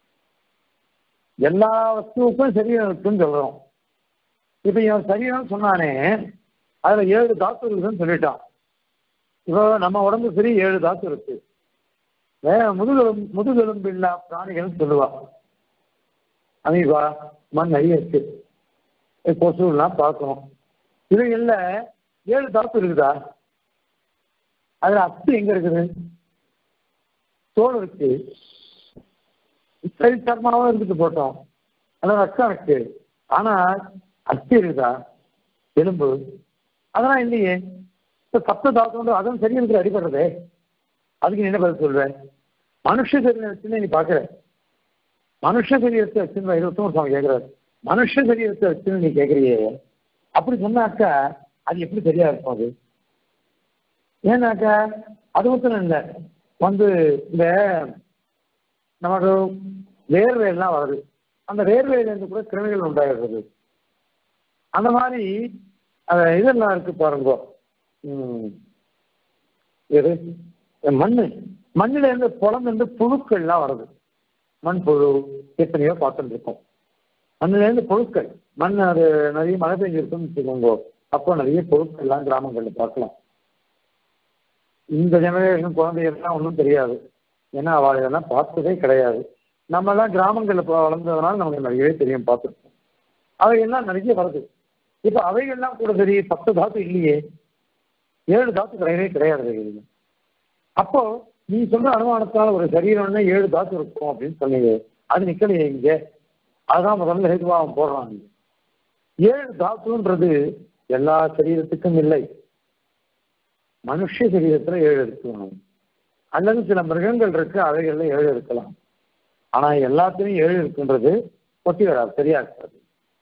எல்லா வஸ்துவுக்கும் சரீரம் இருக்குன்னு சொல்றோம் இப்ப இவன் சரீரம் சொன்னானே அதுல ஏழு தாத்து இருக்குன்னு சொல்லிட்டான் இப்போ நம்ம உடம்பு சரி ஏழு தாத்து இருக்கு வேற முதுகெலும் முதுகெலும்பு இல்லா பிராணிகள்னு சொல்லுவா அமீபா மண் நிறைய இருக்கு கொசுலாம் பார்க்கணும் இது இல்ல ஏழு தாத்து இருக்குதா அதுல அஸ்தி எங்க இருக்குது தோல் இருக்கு சரி சர்மாவும் இருந்துட்டு போட்டோம் அதான் ரத்தம் இருக்கு ஆனா அஸ்தி இருக்குதா எலும்பு அதெல்லாம் இல்லையே இப்ப சப்த தாத்து அதுவும் சரீரத்தில் அடிபடுறதே அதுக்கு நீ என்ன பதில் சொல்வேன் மனுஷ சரீரத்தை நீ பாக்குற மனுஷ சரீரத்தை வச்சுருந்தா இருபத்தோரு சுவாமி கேட்கிறாரு மனுஷ சரீரத்தை வச்சுன்னு நீ கேட்கறியே அப்படி சொன்னாக்கா அது எப்படி சரியா இருக்கும் அது ஏன்னாக்கா அது மட்டும் இல்லை வந்து இந்த நமக்கு வேர்வையெல்லாம் வருது அந்த வேர்வையிலேருந்து கூட கிருமிகள் உண்டாகிறது அந்த மாதிரி அந்த இதெல்லாம் இருக்கு பாருங்க ம், எது மண்ணு மண்ணுல இருந்து புலம் இருந்து புழுக்கள்லாம் வருது மண் புழு எத்தனையோ பார்த்துட்டு இருக்கோம் மண்ணுல இருந்து புழுக்கள் மண் அது நிறைய மழை பெஞ்சிருக்குன்னு வச்சுக்கோங்க அப்போ நிறைய பொருட்கள்லாம் கிராமங்கள்ல பார்க்கலாம் இந்த ஜெனரேஷன் குழந்தைகள்லாம் ஒன்றும் தெரியாது ஏன்னா அவள் இதெல்லாம் பார்த்ததே கிடையாது நம்ம எல்லாம் கிராமங்களில் போ- வளர்ந்ததுனால நமக்கு நிறையவே தெரியும் பார்த்துருக்கோம் அவைகள்லாம் நிறைய வருது இப்போ அவைகள்லாம் கூட சரி பத்து தாத்து இல்லையே ஏழு தாத்து கிடையவே கிடையாது அவைகள். அப்போ நீ சொல்ற அனுமானத்தால ஒரு சரீரம்னா ஏழு தாத்து இருக்கும் அப்படின்னு சொன்னீங்க அது நிக்கலையே இங்க அதுதான் முதல்ல ஹேதுவாகம் போடுறாங்க ஏழு தாத்துன்றது எல்லா சரீரத்துக்கும் இல்லை மனுஷ சரீரத்துல ஏழு இருக்கலாம் அல்லது சில மிருகங்கள் இருக்கு அவைகள்ல ஏழு இருக்கலாம் ஆனா எல்லாத்துலயும் ஏழு இருக்குன்றது ஒட்டி வராது சரியா இருக்காது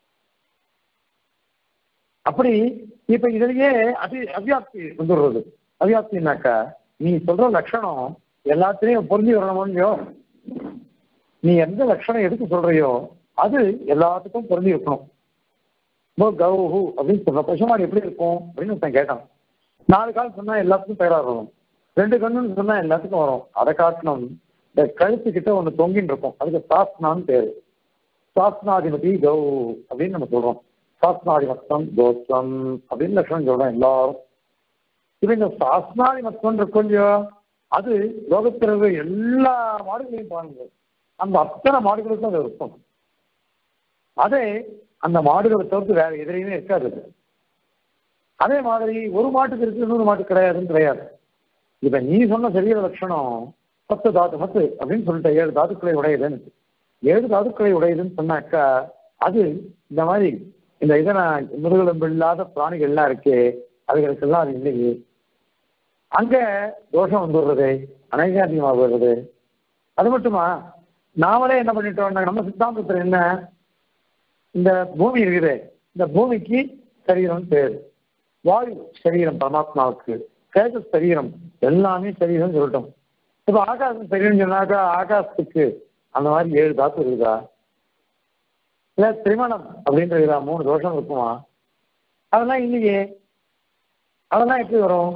அப்படி இப்ப இதுலயே அதி அவ்யாப்தி வந்துடுறது அவ்யாப்தினாக்கா நீ சொல்ற லட்சணம் எல்லாத்துலயும் பொருந்தி வரணுமோ நீ எந்த லட்சணம் எதுக்கு சொல்றியோ அது எல்லாத்துக்கும் பொருந்தி இருக்கணும் இப்போ கௌஹு அப்படின்னு சொல்ற பசுமாடு எப்படி இருக்கும் அப்படின்னு ஒருத்தன் கேட்டான் நாலு கால் சொன்னா எல்லாத்துக்கும் பெயரா வரும் ரெண்டு கண்ணுன்னு சொன்னா எல்லாத்துக்கும் வரும் அதை காட்டணும் இந்த கழுத்து கிட்ட ஒண்ணு தொங்கின்னு இருக்கும் அதுக்கு சாஸ்னான்னு பேரு சாஸ்னாதிபதி கௌ அப்படின்னு நம்ம சொல்றோம் சாஸ்னாதிமத்தம் கோஸ்தம் அப்படின்னு லட்சணம் சொல்றோம் எல்லாரும் இப்ப இந்த சாஸ்னாதிமத்தம் இருக்கும் இல்லையோ அது லோகத்தில் இருக்கிற எல்லா மாடுகளையும் பாருங்க அந்த அத்தனை மாடுகளுக்கும் அது இருக்கும் அதே அந்த மாடுகளை தவிர்த்து வேற எதிரையுமே இருக்காது அது. அதே மாதிரி ஒரு மாட்டுக்கு இருக்கு இன்னொரு மாட்டுக்கு கிடையாதுன்னு கிடையாது இப்ப நீ சொன்ன சரீர லட்சணம் பத்து தாத்து மத்து அப்படின்னு சொல்லிட்ட ஏழு தாத்துக்களை உடையதுன்னு ஏழு தாத்துக்களை உடையதுன்னு சொன்னாக்கா அது இந்த மாதிரி இந்த இதன முதுகெலும்பு இல்லாத பிராணிகள்லாம் இருக்கே அதுகளுக்கெல்லாம் அது இல்லையே அங்க தோஷம் வந்துடுறது அனைகாதிகமாக வருது அது மட்டுமா நாமளே என்ன பண்ணிட்டோம்னா நம்ம சித்தாந்தத்தில் என்ன இந்த பூமி இருக்குது இந்த பூமிக்கு சரீரம் பேர் வாயு சரீரம் பரமாத்மாவுக்கு தேஜஸ் சரீரம் எல்லாமே சரீரம் சொல்லிட்டோம் இப்ப ஆகாசம் சரீரம் சொன்னாக்கா ஆகாசத்துக்கு அந்த மாதிரி ஏழு தாத்து இருக்குதா இல்ல திரிமணம் அப்படின்றதுதா மூணு தோஷம் இருக்குமா அதெல்லாம் இல்லையே அதெல்லாம் எப்படி வரும்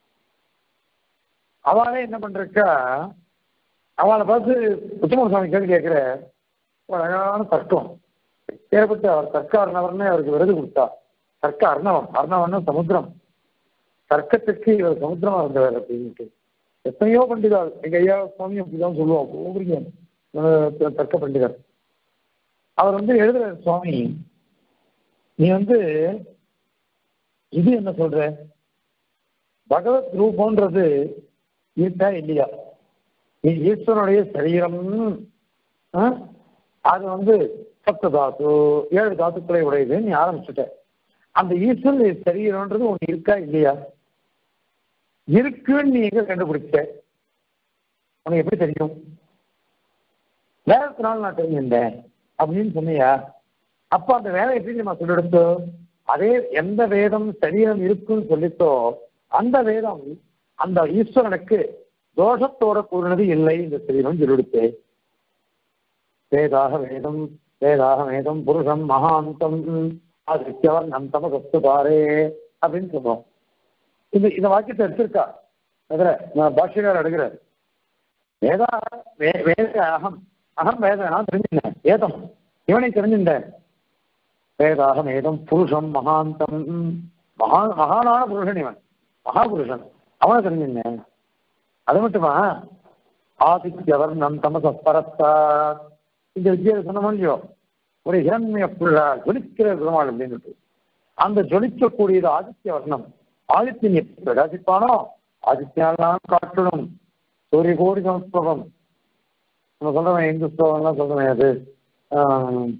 அவளே என்ன பண்றக்கா அவளை பார்த்து உத்தம சுவாமி கேள்வி கேட்கிற ஒரு அழகான தர்க்கம் ஏற்பட்டு அவர் தர்க்க அர்ணவர்னே அவருக்கு விருது கொடுத்தா தர்க்க அர்ணவம் அர்ணவன்னா சமுத்திரம் தர்க்கத்துக்கு இவர் சமுத்திரமா இருந்தவர் அப்படின்ட்டு எத்தனையோ பண்டிதர் எங்க ஐயா சுவாமி அப்படிதான் சொல்லுவோம் ஒவ்வொரு தர்க்க பண்டிதர் அவர் வந்து எழுதுற சுவாமி நீ வந்து இது என்ன சொல்ற பகவத் ரூபம்ன்றது இருக்கா இல்லையா நீ ஈஸ்வரனுடைய சரீரம் ஆ? அது வந்து சப்த தாத்து ஏழு தாத்துக்களை உடையது நீ ஆரம்பிச்சுட்ட அந்த ஈஸ்வரன் சரீரம்ன்றது ஒன்று இருக்கா இல்லையா இருக்குன்னு நீ எங்க கண்டுபிடிச்ச உனக்கு எப்படி தெரியும் வேதத்தினால நான் தெரிஞ்சிருந்தேன் அப்படின்னு சொன்னியா அப்ப அந்த வேலை எப்படி நம்ம சொல்லிடுத்தோ அதே எந்த வேதம் சரீரம் இருக்குன்னு சொல்லித்தோ அந்த வேதம் அந்த ஈஸ்வரனுக்கு தோஷத்தோட கூறினது இல்லை இந்த சரீரம் சொல்லிடுத்து வேதாக வேதம் வேதாக வேதம் புருஷம் மகாந்தம் ஆதித்யவர் நந்தம சத்து பாரே அப்படின்னு சொல்றோம் இந்த இந்த வாக்கியத்தை எடுத்திருக்கா அதுல நான் பாஷ்யக்காரர் எடுக்கிறார் வேதா வே வேத அகம் அகம் வேத நான் தெரிஞ்சிருந்தேன் வேதம் இவனை தெரிஞ்சிருந்தேன் வேதாகம் வேதம் புருஷம் மகாந்தம் மகா மகானான புருஷன் இவன் மகாபுருஷன் அவனை தெரிஞ்சிருந்தேன் அது மட்டுமா ஆதித்யவர் நம் தமசப்பரத்தா இந்த வித்தியாசம் சொன்ன இல்லையோ ஒரு இரண்மைய புள்ளா ஜொலிக்கிற பெருமாள் அப்படின்னு அந்த ஜொலிக்கக்கூடியது ஆதித்ய வர்ணம் ஆதித்யன் எப்படி பிரகாசிப்பானோ ஆதித்யாலாம் காட்டணும் சூரிய கோடி சமஸ்கிருதம் நம்ம சொல்றவன் இந்து ஸ்லோகம்லாம் சொல்றவன் அது ஆஹ்,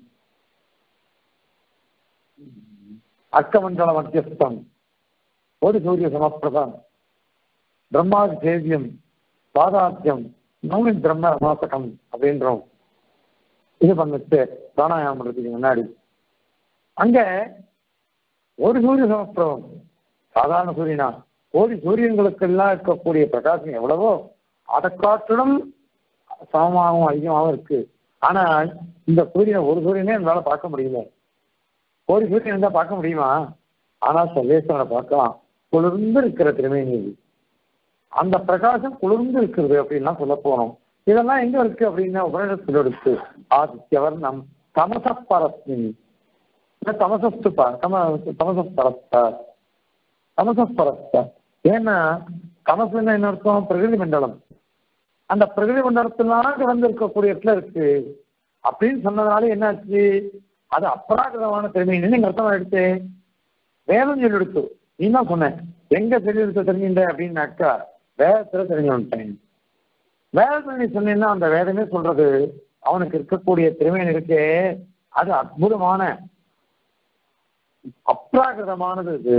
அர்க்கமண்டல மத்தியஸ்தம் ஒரு சூரிய சமஸ்கிருதம் பிரம்மாதி சேவியம் பாதாத்தியம் நவமி பிரம்ம மாசகம் அப்படின்றோம் இது பண்ணிட்டு பிராணாயாமம் பண்றதுக்கு முன்னாடி அங்க ஒரு சூரிய சமஸ்கிருதம் சாதாரண சூரியனா கோடி சூரியன்களுக்கெல்லாம் இருக்கக்கூடிய பிரகாசம் எவ்வளவோ அதை காட்டிலும் சமமாகவும் அதிகமாகவும் இருக்கு ஆனால் இந்த சூரியனை ஒரு சூரியனே என்னால பார்க்க முடியல கோடி சூரியன் இருந்தா பார்க்க முடியுமா ஆனால் சர்வேஸ்வரனை பார்க்கலாம் குளிர்ந்து இருக்கிற திருமேனி இது அந்த பிரகாசம் குளிர்ந்து இருக்கிறது அப்படின்லாம் சொல்ல போறோம் இதெல்லாம் எங்க இருக்கு அப்படின்னா உபநிடத்தில் இருக்கு ஆதித்யவர் நம் தமசப்பரஸ்மின் தமசஸ்து தம தமசப்பரஸ்த தமசப்பரஸ்த ஏன்னா தமசுன்னா என்ன அர்த்தம் பிரகிருதி மண்டலம் அந்த பிரகிருதி மண்டலத்தினால வந்து இருக்கக்கூடிய இடத்துல இருக்கு அப்படின்னு சொன்னதுனால என்னாச்சு அது அப்ராகிரதமான திறமைன்னு நீங்க அர்த்தம் எடுத்து வேதம் சொல்லி எடுத்து நீ தான் சொன்னேன் எங்க சொல்லி எடுத்து தெரிஞ்சுட்ட அப்படின்னாக்கா வேதத்துல தெரிஞ்சு வந்துட்டேன் வேதத்துல நீ சொன்னீங்கன்னா அந்த வேதமே சொல்றது அவனுக்கு இருக்கக்கூடிய திறமையின் இருக்கே அது அற்புதமான அப்ராகிருதமானது இது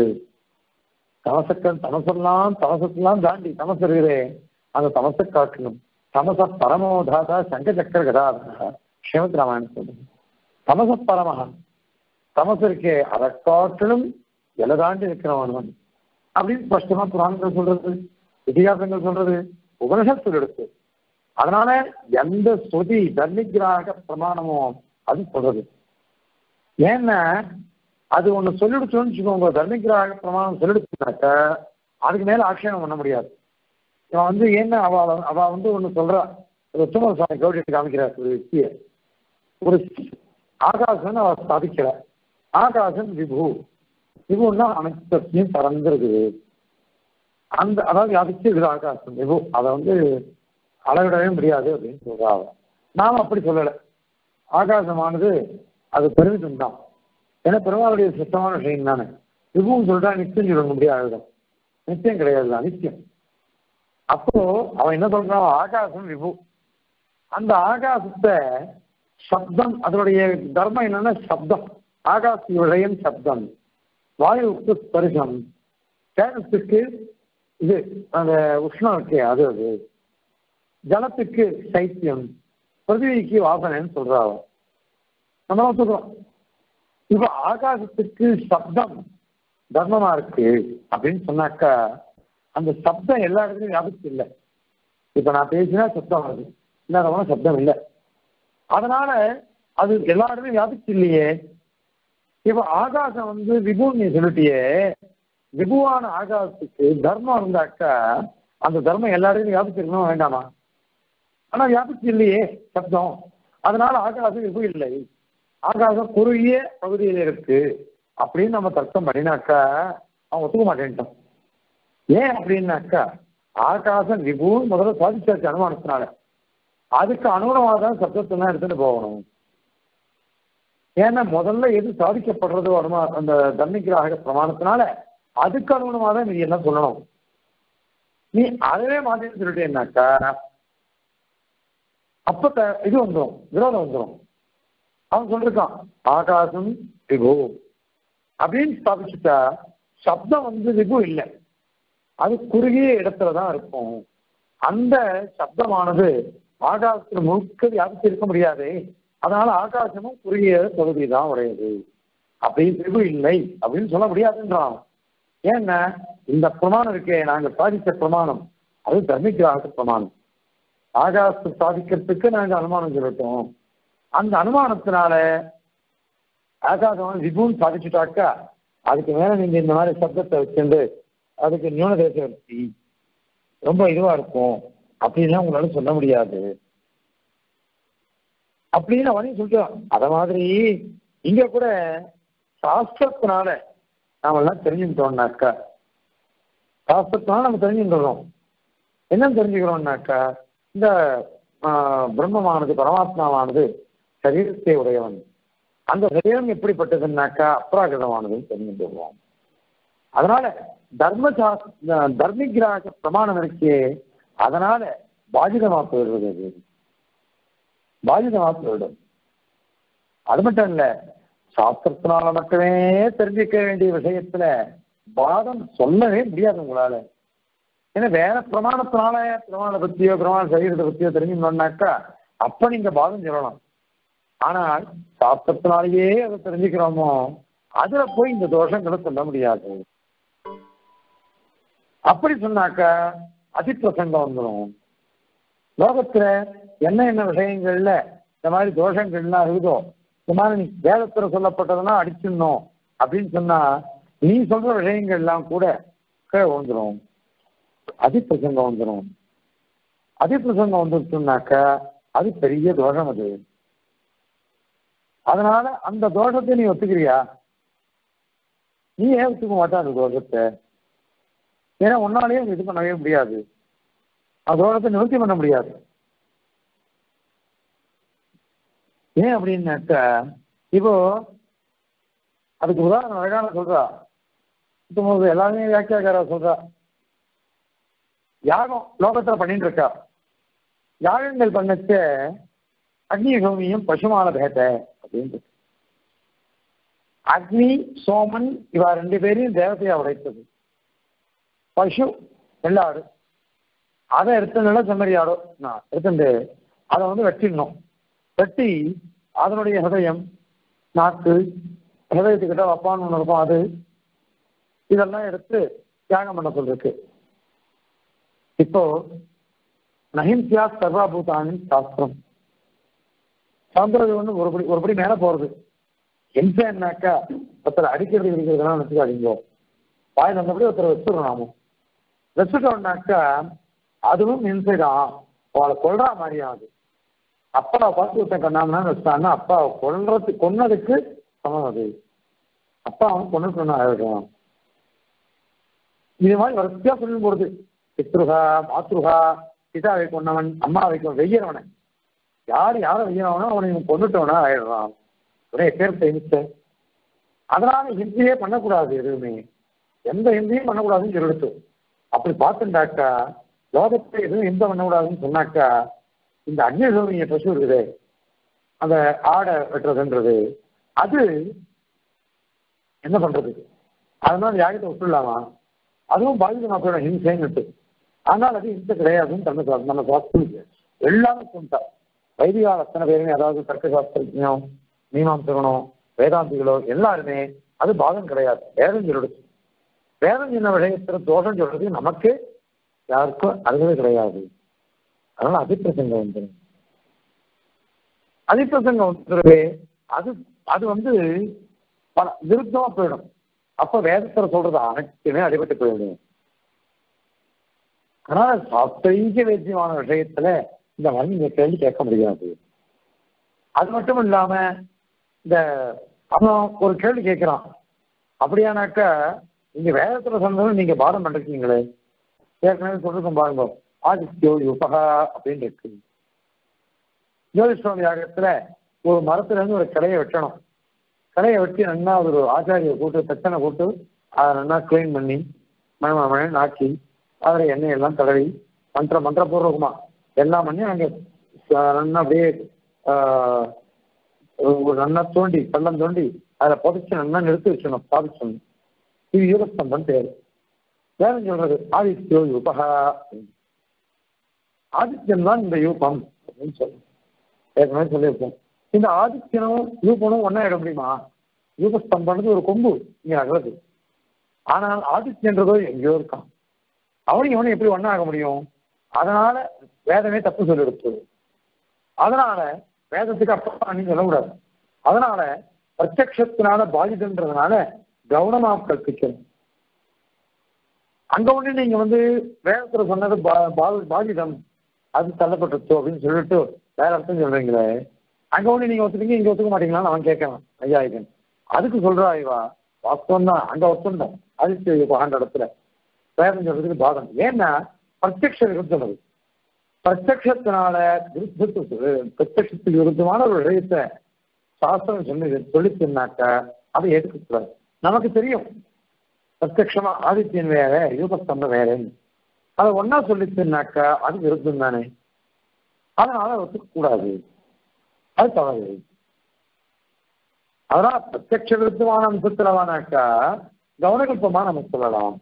தமசக்கன் தமசெல்லாம் தமசத்தெல்லாம் தாண்டி தமசு இருக்குதே அந்த தமசை காட்டிலும் தமச பரமோதாதா சங்க சக்கர கதாதா ஸ்ரீமத் ராமாயணம் சொல்றது தமச பரமஹா தமசு இருக்கே அதை காட்டிலும் எலை தாண்டி இருக்கிறவன் அப்படின்னு ஸ்பஷ்டமா புராணங்கள் சொல்றது இதிகாசங்கள் சொல்றது உபனிஷத்தில் எடுத்து அதனால எந்த ஸ்ருதி தர்மிகிராக பிரமாணமோ அது சொல்றது ஏன்னா அது ஒண்ணு சொல்லிடுச்சோன்னு வச்சுக்கோங்க தர்மிகிராக பிரமாணம் சொல்லிடுச்சுனாக்க அதுக்கு மேல ஆட்சேபம் பண்ண முடியாது இவன் வந்து என்ன அவ அவ வந்து ஒண்ணு சொல்றா உத்தம சுவாமி கௌரி காமிக்கிறார் ஒரு വ്യക്തിய ஒரு ஆகாசம் அவ ஸ்தாபிக்கிற ஆகாசம் விபு விபுன்னா அனைத்தையும் பறந்துருக்குது அந்த அதாவது வியாபிச்சு இருக்குது ஆகாசம் விபு அதை வந்து அளவிடவே முடியாது அப்படின்னு சொல்றாங்க நாம அப்படி சொல்லலை ஆகாசமானது அது பெருமிதம் தான் ஏன்னா பெருமாளுடைய சுத்தமான விஷயம் தானே விபுன்னு சொல்லிட்டா நிச்சயம் சொல்ல முடியாது நிச்சயம் கிடையாது அனித்தியம் அப்போ அவன் என்ன சொல்றான் ஆகாசம் விபு அந்த ஆகாசத்தை சப்தம் அதனுடைய தர்மம் என்னன்னா சப்தம் ஆகாச விடயம் சப்தம் வாயுவுக்கு ஸ்பரிசம் தேஜஸுக்கு இது அந்த உஷ்ணம் இருக்கே அது அது ஜலத்துக்கு சைத்தியம் பிருத்திவிக்கு வாசனைன்னு சொல்றாங்க நம்ம ஒத்துக்கிறோம் இப்ப ஆகாசத்துக்கு சப்தம் தர்மமா இருக்கு அப்படின்னு சொன்னாக்கா அந்த சப்தம் எல்லா இடத்துலையும் வியாபிச்சு இல்லை இப்ப நான் பேசினா சப்தம் வருது இல்லாதவன சப்தம் இல்லை அதனால அது எல்லா இடத்துலையும் வியாபிச்சு இல்லையே இப்ப ஆகாசம் வந்து விபுன்னு நீ சொல்லிட்டியே விபுவான ஆகாசத்துக்கு தர்மம் இருந்தாக்கா அந்த தர்மம் எல்லா இடத்துலையும் வியாபிச்சிருக்கணும் வேண்டாமா ஆனா வியாபிச்சு இல்லையே சப்தம் அதனால ஆகாசம் விபு இல்லை ஆகாசம் குறுகிய பகுதியில் இருக்கு அப்படின்னு நம்ம தர்க்கம் பண்ணினாக்கா அவன் ஒத்துக்க மாட்டேன்ட்டான் ஏன் அப்படின்னாக்கா ஆகாசம் விபு முதல்ல சாதிச்சாச்சு அனுமானத்தினால அதுக்கு அனுகுணமாக தான் சப்தத்தெல்லாம் எடுத்துட்டு போகணும் ஏன்னா முதல்ல எது சாதிக்கப்படுறதோ அனுமா அந்த தன்னிகிராக பிரமாணத்தினால அதுக்கு அனுகுணமாக தான் நீ எல்லாம் சொல்லணும் நீ அதவே மாட்டேன்னு சொல்லிட்டேன்னாக்கா அப்ப த- இது வந்துடும் விரோதம் வந்துடும் அவன் சொல்லிருக்கான் ஆகாசம் விபு அப்படின்னு ஸ்தாபிச்சுட்டா சப்தம் வந்து விபு இல்லை அது குறுகிய இடத்துல தான் இருக்கும் அந்த சப்தமானது ஆகாசத்தில் முழுக்க வியாபித்து இருக்க முடியாது அதனால ஆகாசமும் குறுகிய பகுதி தான் உடையது அப்படின்னு விபு இல்லை அப்படின்னு சொல்ல முடியாதுன்றான் ஏன்னா இந்த பிரமாணம் இருக்கே நாங்க சாதித்த பிரமாணம் அது தர்மிகிராக பிரமாணம் ஆகாசத்தை சாதிக்கிறதுக்கு நாங்க அனுமானம் சொல்லிட்டோம் அந்த அனுமானத்தினால ஆகாசம் விபுன்னு சாதிச்சுட்டாக்கா அதுக்கு மேல நீங்க இந்த மாதிரி சப்தத்தை வச்சுட்டு அதுக்கு நியூன தேச வச்சு ரொம்ப இதுவா இருக்கும் அப்படின்லாம் உங்களால சொல்ல முடியாது அப்படின்னு அவனையும் சொல்லிட்டான் அத மாதிரி இங்க கூட சாஸ்திரத்தினால நாம எல்லாம் தெரிஞ்சுக்கிட்டோம்னாக்கா சாஸ்திரத்தினால நம்ம தெரிஞ்சுக்கிறோம் என்ன தெரிஞ்சுக்கிறோம்னாக்கா இந்த ஆஹ், பிரம்மமானது பரமாத்மாவானது சரீரத்தை உடையவன் அந்த சரீரம் எப்படிப்பட்டதுன்னாக்கா அப்ராகிருதமானதுன்னு தெரிஞ்சுக்கிறோம் அதனால தர்ம தர்மிகிராக பிரமாணம் இருக்கே அதனால பாதிதமா போயிடுவது அது பாதிதமா போயிடும் அது மட்டும் இல்ல சாஸ்திரத்தினால மட்டுமே தெரிஞ்சுக்க வேண்டிய விஷயத்துல வாதம் சொல்லவே முடியாது உங்களால ஏன்னா வேற பிரமாணத்தினால பிரமாண பத்தியோ பிரமாண சரீரத்தை பத்தியோ தெரிஞ்சுக்கணும்னாக்கா அப்ப நீங்க வாதம் சொல்லலாம் ஆனால் சாஸ்திரத்தினாலேயே அதை தெரிஞ்சுக்கிறோமோ அதுல போய் இந்த தோஷங்களை சொல்ல முடியாது அப்படி சொன்னாக்கா அதிப்பிரசங்கம் வந்துடும் லோகத்துல என்ன என்ன விஷயங்கள்ல இந்த மாதிரி தோஷங்கள்லாம் இருக்குதோ இந்த மாதிரி நீ வேதத்துல சொல்லப்பட்டதெல்லாம் அடிச்சிடணும் அப்படின்னு சொன்னா நீ சொல்ற விஷயங்கள்லாம் கூட கீழே விழுந்துரும் அதிப்பிரசங்கம் வந்துடும் அதிப்பிரசங்கம் வந்துருச்சுனாக்கா அது பெரிய தோஷம் அது அதனால அந்த தோஷத்தை நீ ஒத்துக்கிறியா நீ ஏன் ஒத்துக்க மாட்டா அந்த தோஷத்தை ஏன்னா உன்னாலேயே இது பண்ணவே முடியாது அந்த தோஷத்தை நிவர்த்தி பண்ண முடியாது ஏன் அப்படின்னாக்கா இப்போ அதுக்கு உதாரணம் அழகான சொல்றா இப்போ எல்லாருமே வியாக்கியாக்காரா சொல்றா யாகம் லோகத்துல பண்ணிட்டு இருக்கா யாகங்கள் பண்ணச்ச அக்னி சோமியும் பசுமால பேத அப்படின்னு அக்னி சோமன் இவா ரெண்டு பேரையும் தேவதையா உடைத்தது பசு வெள்ளாடு அதை எடுத்ததுனால செம்மறி ஆடோ நான் எடுத்துட்டு அதை வந்து வெட்டிடணும் வெட்டி அதனுடைய ஹதயம் நாக்கு ஹதயத்துக்கிட்ட வப்பான்னு ஒன்று இருக்கும் அது இதெல்லாம் எடுத்து தியாகம் பண்ண சொல்லிருக்கு இப்போ நஹிம்சியா சர்வாபூதானி சாஸ்திரம் சாந்திரது ஒன்று ஒருபடி ஒருபடி மேலே போகிறது ஹிம்சைன்னாக்கா ஒருத்தர் அடிக்கிறது இருக்கிறதெல்லாம் நினச்சிக்க அடிங்கோ வாயில் வந்தபடி ஒருத்தர் வச்சுடுறோம் நாமும் வச்சுட்டோம்னாக்கா அதுவும் ஹிம்சை தான் அவளை கொள்றா மாதிரியாது அப்பாவை பார்த்து ஒருத்தன் கண்ணாமனா வச்சுட்டான்னா அப்பாவை கொல்றது கொன்னதுக்கு சமம் அது அப்பா அவன் கொண்டு ஆகிடும் இது மாதிரி வரிசையா சொல்லி போடுது பித்ருகா மாத்ருகா பிதாவை கொண்டவன் அம்மாவை வெய்யறவனை யார் யாரை வெய்யறவனோ அவனை இவன் கொண்டுட்டவனா ஆயிடுறான் ஒரே பேர் ஹிம்சை அதனால ஹிந்தியே பண்ணக்கூடாது எதுவுமே எந்த ஹிந்தியும் பண்ணக்கூடாதுன்னு சொல்லிடுச்சு அப்படி பார்த்துட்டாக்கா லோகத்தை எதுவும் ஹிந்தை பண்ணக்கூடாதுன்னு சொன்னாக்கா இந்த அக்னிசோமிய பசு இருக்குது அந்த ஆடை வெட்டுறதுன்றது அது என்ன பண்றது அதனால யாகிட்ட விட்டுடலாமா அதுவும் பாதித மக்களோட ஹிம்சைன்னு ஆனால் அது ஹிம்சை கிடையாதுன்னு தன்னை நம்ம சாஸ்திரம் எல்லாரும் சொல்லிட்டா வைதிகால் அத்தனை பேருமே அதாவது தர்க்க சாஸ்திரஜம் மீமாம்சகனோ வேதாந்திகளோ எல்லாருமே அது பாதம் கிடையாது வேதம் சொல்லிடுச்சு வேதம் என்ன விஷயத்துல தோஷம் சொல்றது நமக்கு யாருக்கும் அருகதை கிடையாது அதனால அதிப்பிரசங்கம் வந்துடும் அதிப்பிரசங்கம் வந்துடுது அது அது வந்து பல விருத்தமா போயிடும் அப்ப வேதத்துல சொல்றது அனைத்துமே அடிபட்டு போயிடும் அதனால சாஸ்திரீக வேத்தியமான விஷயத்துல இந்த மாதிரி நீங்க கேள்வி கேட்க முடியாது அது மட்டும் இல்லாம இந்த அவன் ஒரு கேள்வி கேட்கிறான் அப்படியானாக்கா நீங்க வேதத்துல சொன்னதும் நீங்க பாடம் பண்ணிருக்கீங்களே ஏற்கனவே சொல்லிருக்கோம் பாருங்க ஆதித்யோ யுபகா அப்படின்னு இருக்கு ஜோதிஷ்டம் யாகத்துல ஒரு மரத்துல இருந்து ஒரு கிளையை வெட்டணும் கிளையை வெட்டி நல்லா ஒரு ஆச்சாரியை கூட்டு பிரச்சனை கூட்டு அதை நல்லா கிளீன் பண்ணி மழை நாக்கி அதில் எண்ணெய் எல்லாம் தடவி மந்திர மந்திரபூர்வகமா எல்லாம் பண்ணி அங்கே நல்லா அப்படியே ஒரு நல்லா தோண்டி பள்ளம் தோண்டி அதில் புதைச்சி நல்லா நிறுத்தி வச்சணும் ஸ்தாபிச்சணும் இது யூகஸ்தம்பம் பேர் வேற சொல்றது ஆதித்யோ யூபகா ஆதித்யன் தான் இந்த யூபம் அப்படின்னு சொல்லுவோம் ஏற்கனவே சொல்லியிருப்போம் இந்த ஆதித்யனும் யூபனும் ஒன்னா இட முடியுமா யூபஸ்தம்பன்றது ஒரு கொம்பு இங்க அகலது ஆனால் ஆதித்யன்றதோ எங்கேயோ இருக்கான் அவனும் இவனும் எப்படி ஒன்னா ஆக முடியும் அதனால வேதமே தப்பு சொல்லி அதனால வேதத்துக்கு அப்பா நீங்க சொல்லக்கூடாது அதனால பிரத்யக்ஷத்தினால பாதிதன்றதுனால கவனமா கற்பிக்கணும் அங்க ஒண்ணு நீங்க வந்து வேதத்துல சொன்னது பாதிதம் அது தள்ளப்பட்டுச்சோ அப்படின்னு சொல்லிட்டு வேற அர்த்தம் சொல்றீங்களே அங்க ஒண்ணு நீங்க ஒத்துக்கீங்க இங்க ஒத்துக்க மாட்டீங்களான்னு அவன் கேட்கறான் ஐயாயிரம் அதுக்கு சொல்றா இவா வாஸ்தவம் தான் அங்க ஒத்துண்டா ஆதித்ய ஆண்ட இடத்துல வேதம் சொல்றதுக்கு பாதம் ஏன்னா பிரத்யக்ஷ விருத்தம் அது பிரத்யக்ஷத்தினால விருத்தத்துக்கு பிரத்யக்ஷத்துக்கு விருத்தமான ஒரு விஷயத்தை சாஸ்திரம் சொல்லி சொல்லிச்சுனாக்கா அதை ஏற்றுக்கூடாது நமக்கு தெரியும் பிரத்யக்ஷமா ஆதித்யன் வேற யூபஸ்தம்பம் வேறன்னு அதை ஒன்னா சொல்லிச்சுனாக்கா அது விருத்தம் தானே அதனால ஒத்துக்க கூடாது அது தவறு அதனால பிரத்யக்ஷ விருத்தமான அம்சத்துலவானாக்கா கவனகல்பமா நம்ம சொல்லலாம்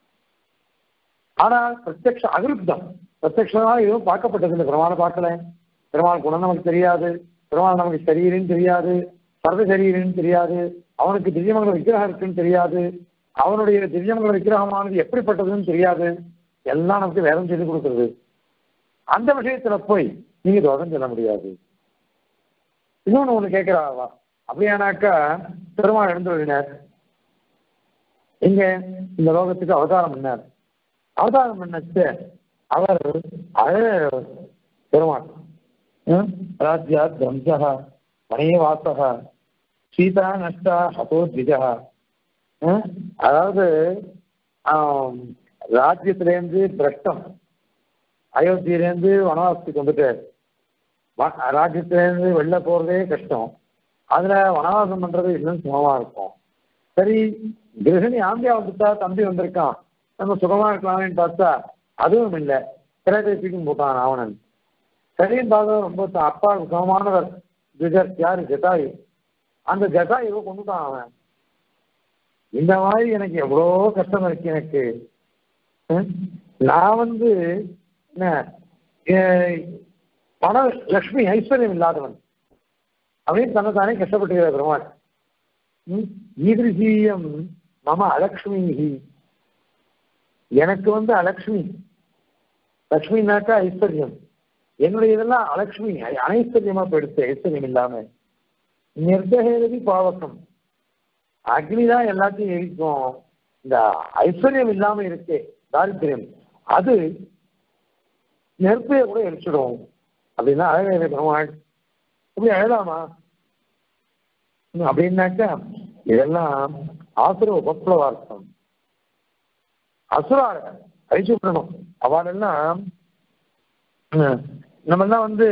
ஆனால் பிரத்யக்ஷ அவிருத்தம் பிரத்யக்ஷமாக எதுவும் பார்க்கப்பட்டதில்லை பெருமாள் பார்க்கல பெருமாள் குணம் நமக்கு தெரியாது பெருமாள் நமக்கு சரீரன்னு தெரியாது சர்வ சரீரன்னு தெரியாது அவனுக்கு திவ்யமங்கல விக்கிரகம் இருக்குன்னு தெரியாது அவனுடைய திவ்யமங்கல விக்கிரகமானது எப்படிப்பட்டதுன்னு தெரியாது எல்லாம் நமக்கு வேதம் சொல்லி கொடுக்குறது அந்த விஷயத்துல போய் நீங்க தோஷம் சொல்ல முடியாது இன்னொன்னு ஒண்ணு கேட்கிறாவா அப்படியானாக்கா பெருமாள் எழுந்து வருகிறார் இங்க இந்த லோகத்துக்கு அவதாரம் பண்ணார் அவதாரம் பண்ணச்சு அவர் அழ பெருமாள் ம்? ராஜ்யா தம்சா மணிவாசகா சீதா நஷ்டா ஹதோ திஜா ம்? அதாவது ஆம், ராஜ்யத்திலேருந்து பிரஷ்டம் அயோத்தியிலேருந்து வனவாசத்துக்கு வந்துட்டார் வ- ராஜ்யத்திலேருந்து வெளில போறதே கஷ்டம் அதுல வனவாசம் பண்றது இன்னும் சுகமா இருக்கும் சரி கிரகிணி ஆம்பியா வந்துட்டா தம்பி வந்திருக்கான் நம்ம சுகமா இருக்கலாமேன்னு பார்த்தா அதுவும் இல்லை திரைப்பேசிக்கும் போட்டான் ராவணன் சரின்னு பார்த்தா ரொம்ப த- அப்பாவுக்கு சமமானவர் ஜிகர் யாரு ஜட்டாயு அந்த ஜட்டாயுவை கொண்டுட்டான் அவன் இந்த மாதிரி எனக்கு எவ்வளோ கஷ்டம் இருக்கு எனக்கு ம்? நான் வந்து என்ன ஏ- பண லக்ஷ்மி ஐஸ்வர்யம் இல்லாதவன் அப்படின்னு தன்னைத்தானே கஷ்டப்பட்டுகிறார் பெருமாள் ம்? ஈதிருஷீயம் மம அலக்ஷ்மி எனக்கு வந்து அலக்ஷ்மி லக்ஷ்மினாக்கா ஐஸ்வர்யம் என்னுடைய இதெல்லாம் அலக்ஷ்மி அ- அனைஸ்வர்யமா போயிடுச்சு ஐஸ்வர்யம் இல்லாம நிர்தகேரதி பாவக்கம் அக்னி தான் எல்லாத்தையும் எரிக்கும் இந்த ஐஸ்வர்யம் இல்லாம இருக்கே தாரித்திரியம் அது நெருப்பையை கூட எரிச்சிடும் அப்படின்னா அழகே பெருமாள் இப்படி அழலாமா ம், அப்படின்னாக்கா இதெல்லாம் ஆசுர உபப்ளவார்த்தம் அசுரார அழிச்சு விடணும் அவளெல்லாம் ம், நம்மெல்லாம் வந்து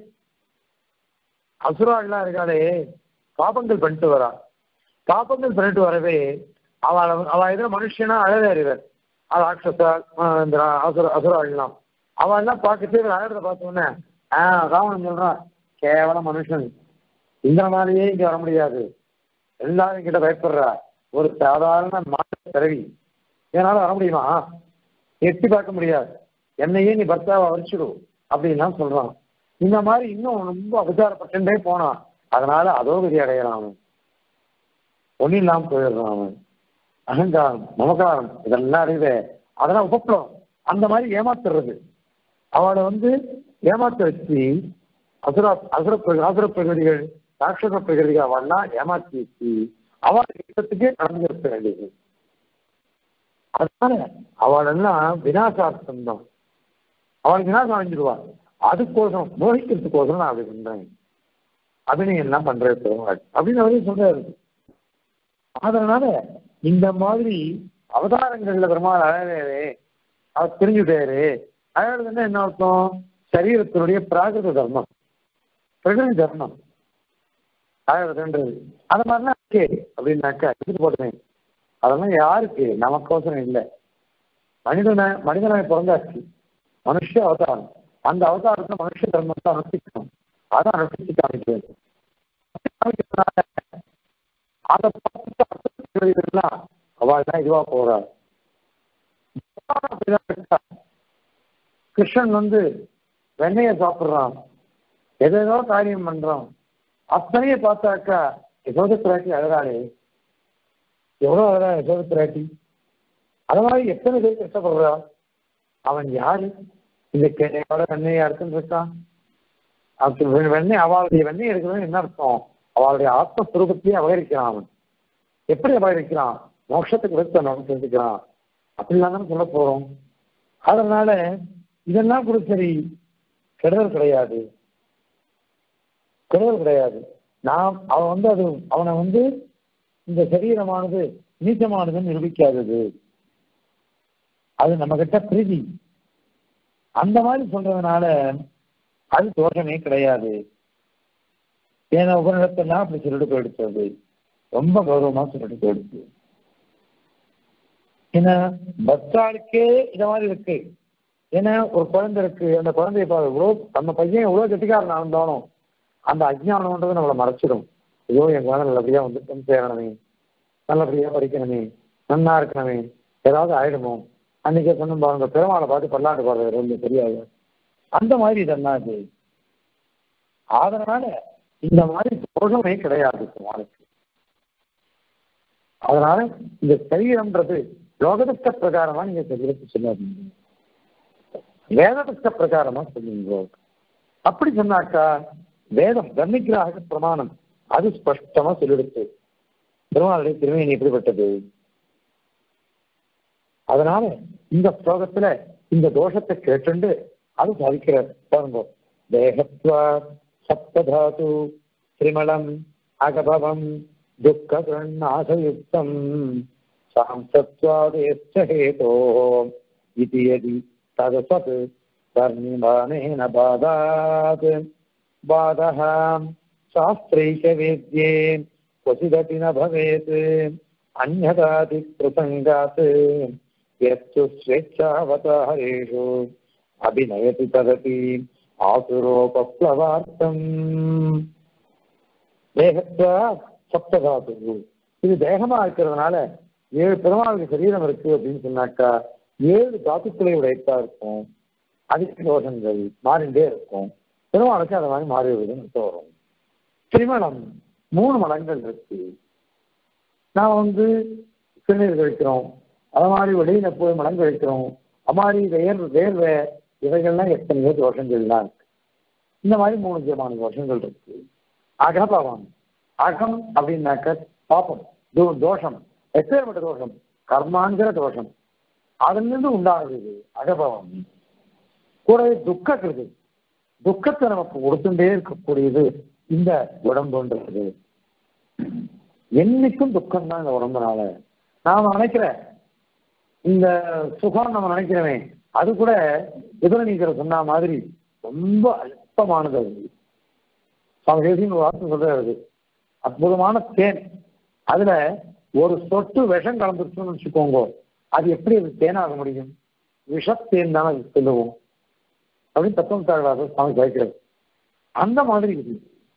அசுராள்லாம் இருக்காளே பாபங்கள் பண்ணிட்டு வரா பாபங்கள் பண்ணிட்டு வரவே அவளை அவ எதிர மனுஷனா அழகே அறிவர் அது ராட்சசா ஆஹ் இந்த அசுர அசுராள்லாம் அவன் எல்லாம் பார்க்கறது இவர் அழகிறத பார்த்தோன்னே ஆஹ் ராவணன் சொல்றான் கேவல மனுஷன் இந்த மாதிரியே இங்க வர முடியாது எல்லாரும் கிட்ட பயப்படுறா ஒரு சாதாரண மாற்ற பிறவி என்னால வர முடியுமா எட்டி பார்க்க முடியாது என்னையே நீ பர்த்தாவை வரிச்சிடு அப்படின்லாம் சொல்றான் இந்த மாதிரி இன்னும் ரொம்ப அபச்சாரப்பட்டுட்டே போனான் அதனால அதோ பெரிய அடையறான் அவன் ஒன்னும் இல்லாம போயிடுறான் அவன் அகங்காரம் மமகாரம் இதெல்லாம் அடையுதே அதெல்லாம் உபப்ளவம் அந்த மாதிரி ஏமாத்துறது அவளை வந்து ஏமாத்த வச்சு அசுர அசுர பிர- அசுர பிரகதிகள் ராட்சச பிரகதிகள் அவள்லாம் ஏமாத்தி வச்சு அவள் இஷ்டத்துக்கே நடந்து இருக்க வேண்டியது அதனால அவளெல்லாம் விநாசார்த்தம் தான் அவள் விநாசம் அடைஞ்சிடுவாள் அதுக்கோசரம் மோகிக்கிறதுக்கோசரம் நான் அப்படி பண்றேன் அபிநயம் எல்லாம் பண்றது பெருமாள் அப்படின்னு அவரே சொல்றாரு அதனால இந்த மாதிரி அவதாரங்கள்ல பெருமாள் அழகே அவர் தெரிஞ்சுட்டாரு அழகுன்னா என்ன அர்த்தம் சரீரத்தினுடைய பிராகிருத தர்மம் பிரகிருதி தர்மம் அழகுன்றது அது மாதிரிலாம் இருக்கு அப்படின்னாக்கா எடுத்து போட்டேன் அதெல்லாம் யாருக்கு நமக்கோசரம் இல்லை மனிதனை மனிதனாய் பிறந்தாச்சு மனுஷ அவதாரம் அந்த அவதாரத்தை மனுஷ தர்மத்தை அனுஷ்டிக்கணும் அதை அனுஷ்டிச்சு காமிக்கிறது காமிக்கிறதுனால அதை பார்த்துலாம் அவள் தான் இதுவா போறாள் அப்படிதான் இருக்கா. கிருஷ்ணன் வந்து வெண்ணெய சாப்பிடுறான் எதேதோ காரியம் பண்றான் அத்தனைய பார்த்தாக்கா யசோத பிராட்டி அழகாளே எவ்வளவு அழகா யசோத பிராட்டி அது மாதிரி எத்தனை பேர் கஷ்டப்படுறா அவன் யாரு இந்த கேடையோட வெண்ணையை அறுத்துன்னு இருக்கான் அவனுக்கு வெ- வெண்ணெய் அவளுடைய வெண்ணெய் எடுக்கிறது என்ன அர்த்தம் அவளுடைய ஆத்மஸ்வரூபத்தையே அபகரிக்கிறான் அவன் எப்படி அபகரிக்கிறான் மோட்சத்துக்கு விடுத்த நமக்கு எடுக்கிறான் அப்படிலாம் தானே சொல்ல போறோம் அதனால இதெல்லாம் கூட சரி கெடுதல் கிடையாது கெடுதல் கிடையாது நாம் அவன் வந்து அது அவனை வந்து இந்த சரீரமானது நீச்சமானதுன்னு நிரூபிக்காதது அது நம்ம கிட்ட பிரீதி அந்த மாதிரி சொல்றதுனால அது தோஷமே கிடையாது ஏன்னா உபநிடத்தெல்லாம் அப்படி சொல்லிட்டு போயிடுச்சு ரொம்ப கௌரவமா சொல்லிட்டு போயிடுச்சு ஏன்னா பக்தாளுக்கே இந்த மாதிரி இருக்கு ஏன்னா ஒரு குழந்தை இருக்கு அந்த குழந்தைய பாரு இவ்வளோ நம்ம பையன் எவ்வளோ கெட்டிக்காரன் இருந்தாலும் அந்த அஜ்ஞானம்ன்றது நம்மளை மறைச்சிடும் ஐயோ என் குழந்தை நல்லபடியா வந்து பெண் சேரணுமே நல்லபடியா படிக்கணுமே நன்னா இருக்கணுமே ஏதாவது ஆயிடுமோ அன்னைக்கே சொன்ன பாருங்க பெருமாளை பார்த்து பல்லாண்டு பாடுறது ரொம்ப தெரியாது அந்த மாதிரி இதெல்லாம் இது அதனால இந்த மாதிரி தோஷமே கிடையாது பெருமாளுக்கு அதனால இந்த சரீரம்ன்றது லோகதத்த பிரகாரமா நீங்க சரீரத்தை சொல்லாதீங்க வேததத்த பிரகாரமா சொல்லுங்க அப்படி சொன்னாக்கா வேதம் தர்மிகிராக பிரமாணம் அது ஸ்பஷ்டமா சொல்லிடுச்சு பெருமாளுடைய திருமணி எப்படிப்பட்டது அதனால இந்த ஸ்லோகத்துல இந்த தோஷத்தை கேட்டுண்டு அது சாதிக்கிறார் பாருங்க தேகத்வா சப்ததாது திரிமலம் அகபவம் துக்கநாசயுக்தம் சாம்சத்வாதேஷ்ட ஹேதோ இது யதி ததசத் தர்மிமானேன பாதாத் बाधः शास्त्रैकवेद्ये क्वचिदपि न भवेत् अन्यदादिप्रसङ्गात् यत्तु स्वेच्छावतारेषु अभिनयति तदपि ஆசுரோபப்ளவார்த்தம் தேகத்தை சப்ததாத்து இது தேகமா இருக்கிறதுனால ஏழு பெருமாளுக்கு சரீரம் இருக்கு அப்படின்னு சொன்னாக்கா ஏழு தாத்துக்களை உடைத்தா இருக்கும் அதிக தோஷங்கள் மாறிண்டே இருக்கும் பெருமாளுக்கு அது மாதிரி மாறி வருதுன்னு வரும் திருமணம் மூணு மடங்கள் இருக்கு நான் வந்து சிறுநீர் கழிக்கிறோம் அது மாதிரி வெளியில போய் மலம் கழிக்கிறோம் அது மாதிரி வேர் வேர்வை இவைகள்லாம் எத்தனையோ தோஷங்கள்லாம் இருக்கு இந்த மாதிரி மூணு விதமான தோஷங்கள் இருக்கு அகபவம் அகம் அப்படின்னாக்க பாப்பம் தோ- தோஷம் எப்பேற்பட்ட தோஷம் கர்மாங்கிற தோஷம் அதிலிருந்து உண்டாகுது அகபவம் கூடவே துக்க கிருதி துக்கத்தை நமக்கு கொடுத்துட்டே இருக்கக்கூடியது இந்த உடம்புன்றது என்னைக்கும் துக்கம் தான் இந்த உடம்புனால நாம நினைக்கிற இந்த சுகம் நம்ம நினைக்கிறோமே அது கூட எதிர நீக்கிற சொன்ன மாதிரி ரொம்ப அல்பமானது அது சுவாமி தேசியம் ஒரு வார்த்தை சொல்றாரு அற்புதமான தேன் அதுல ஒரு சொட்டு விஷம் கலந்துருச்சுன்னு வச்சுக்கோங்க அது எப்படி அது தேனாக முடியும் விஷத்தேன் தானே அது சொல்லுவோம் அப்படின்னு தத்துவம் தாழ்வாக சுவாமி கேட்கிறது அந்த மாதிரி இது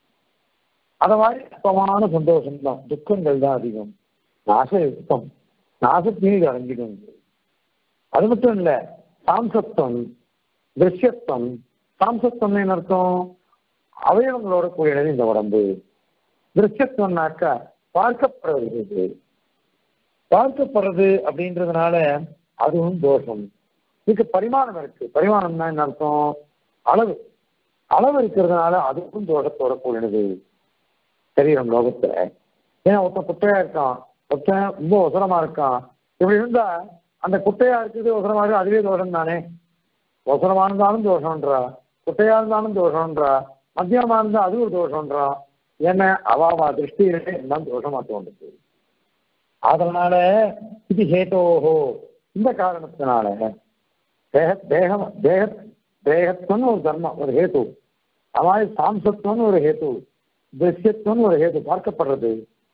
அத மாதிரி அற்பமான சந்தோஷம் தான் துக்கங்கள் தான் அதிகம் நாச யுத்தம் நாசத்தையும் அடங்கிடும் அது மட்டும் இல்ல சாம்சத்துவம் திருஷ்யத்துவம் சாம்சத்துவம் என்ன அர்த்தம் அவயவங்களோட கூடியது இந்த உடம்பு திருஷ்யத்துவம்னாக்கா பார்க்கப்படுறது பார்க்கப்படுறது அப்படின்றதுனால அதுவும் தோஷம் இதுக்கு பரிமாணம் இருக்கு பரிமாணம்னா என்ன அர்த்தம் அளவு அளவு இருக்கிறதுனால அதுவும் தோஷத்தோட கூடினது சரீரம் லோகத்துல ஏன்னா ஒருத்தன் குட்டையா இருக்கான் ஒருத்தன் ரொம்ப ஒசரமா இருக்கான் இப்படி இருந்தா அந்த குட்டையா இருக்குது ஒசரமா இருக்கு அதுவே தோஷம் தானே ஒசரமா இருந்தாலும் தோஷம்ன்றா குட்டையா இருந்தாலும் தோஷம்ன்றா மத்தியமா இருந்தா அது ஒரு தோஷம்ன்றா என்ன அவாவா திருஷ்டியிலே எல்லாம் தோஷமா தோன்றுது அதனால இது ஹேதோஹோ இந்த காரணத்தினால தேக தேகம் தேக தேகத்துவம்னு ஒரு தர்மம் ஒரு ஹேத்து அது மாதிரி சாம்சத்துவம்னு ஒரு ஹேத்து திருஷ்யத்துவம்னு ஒரு ஹேத்து பார்க்கப்படுறது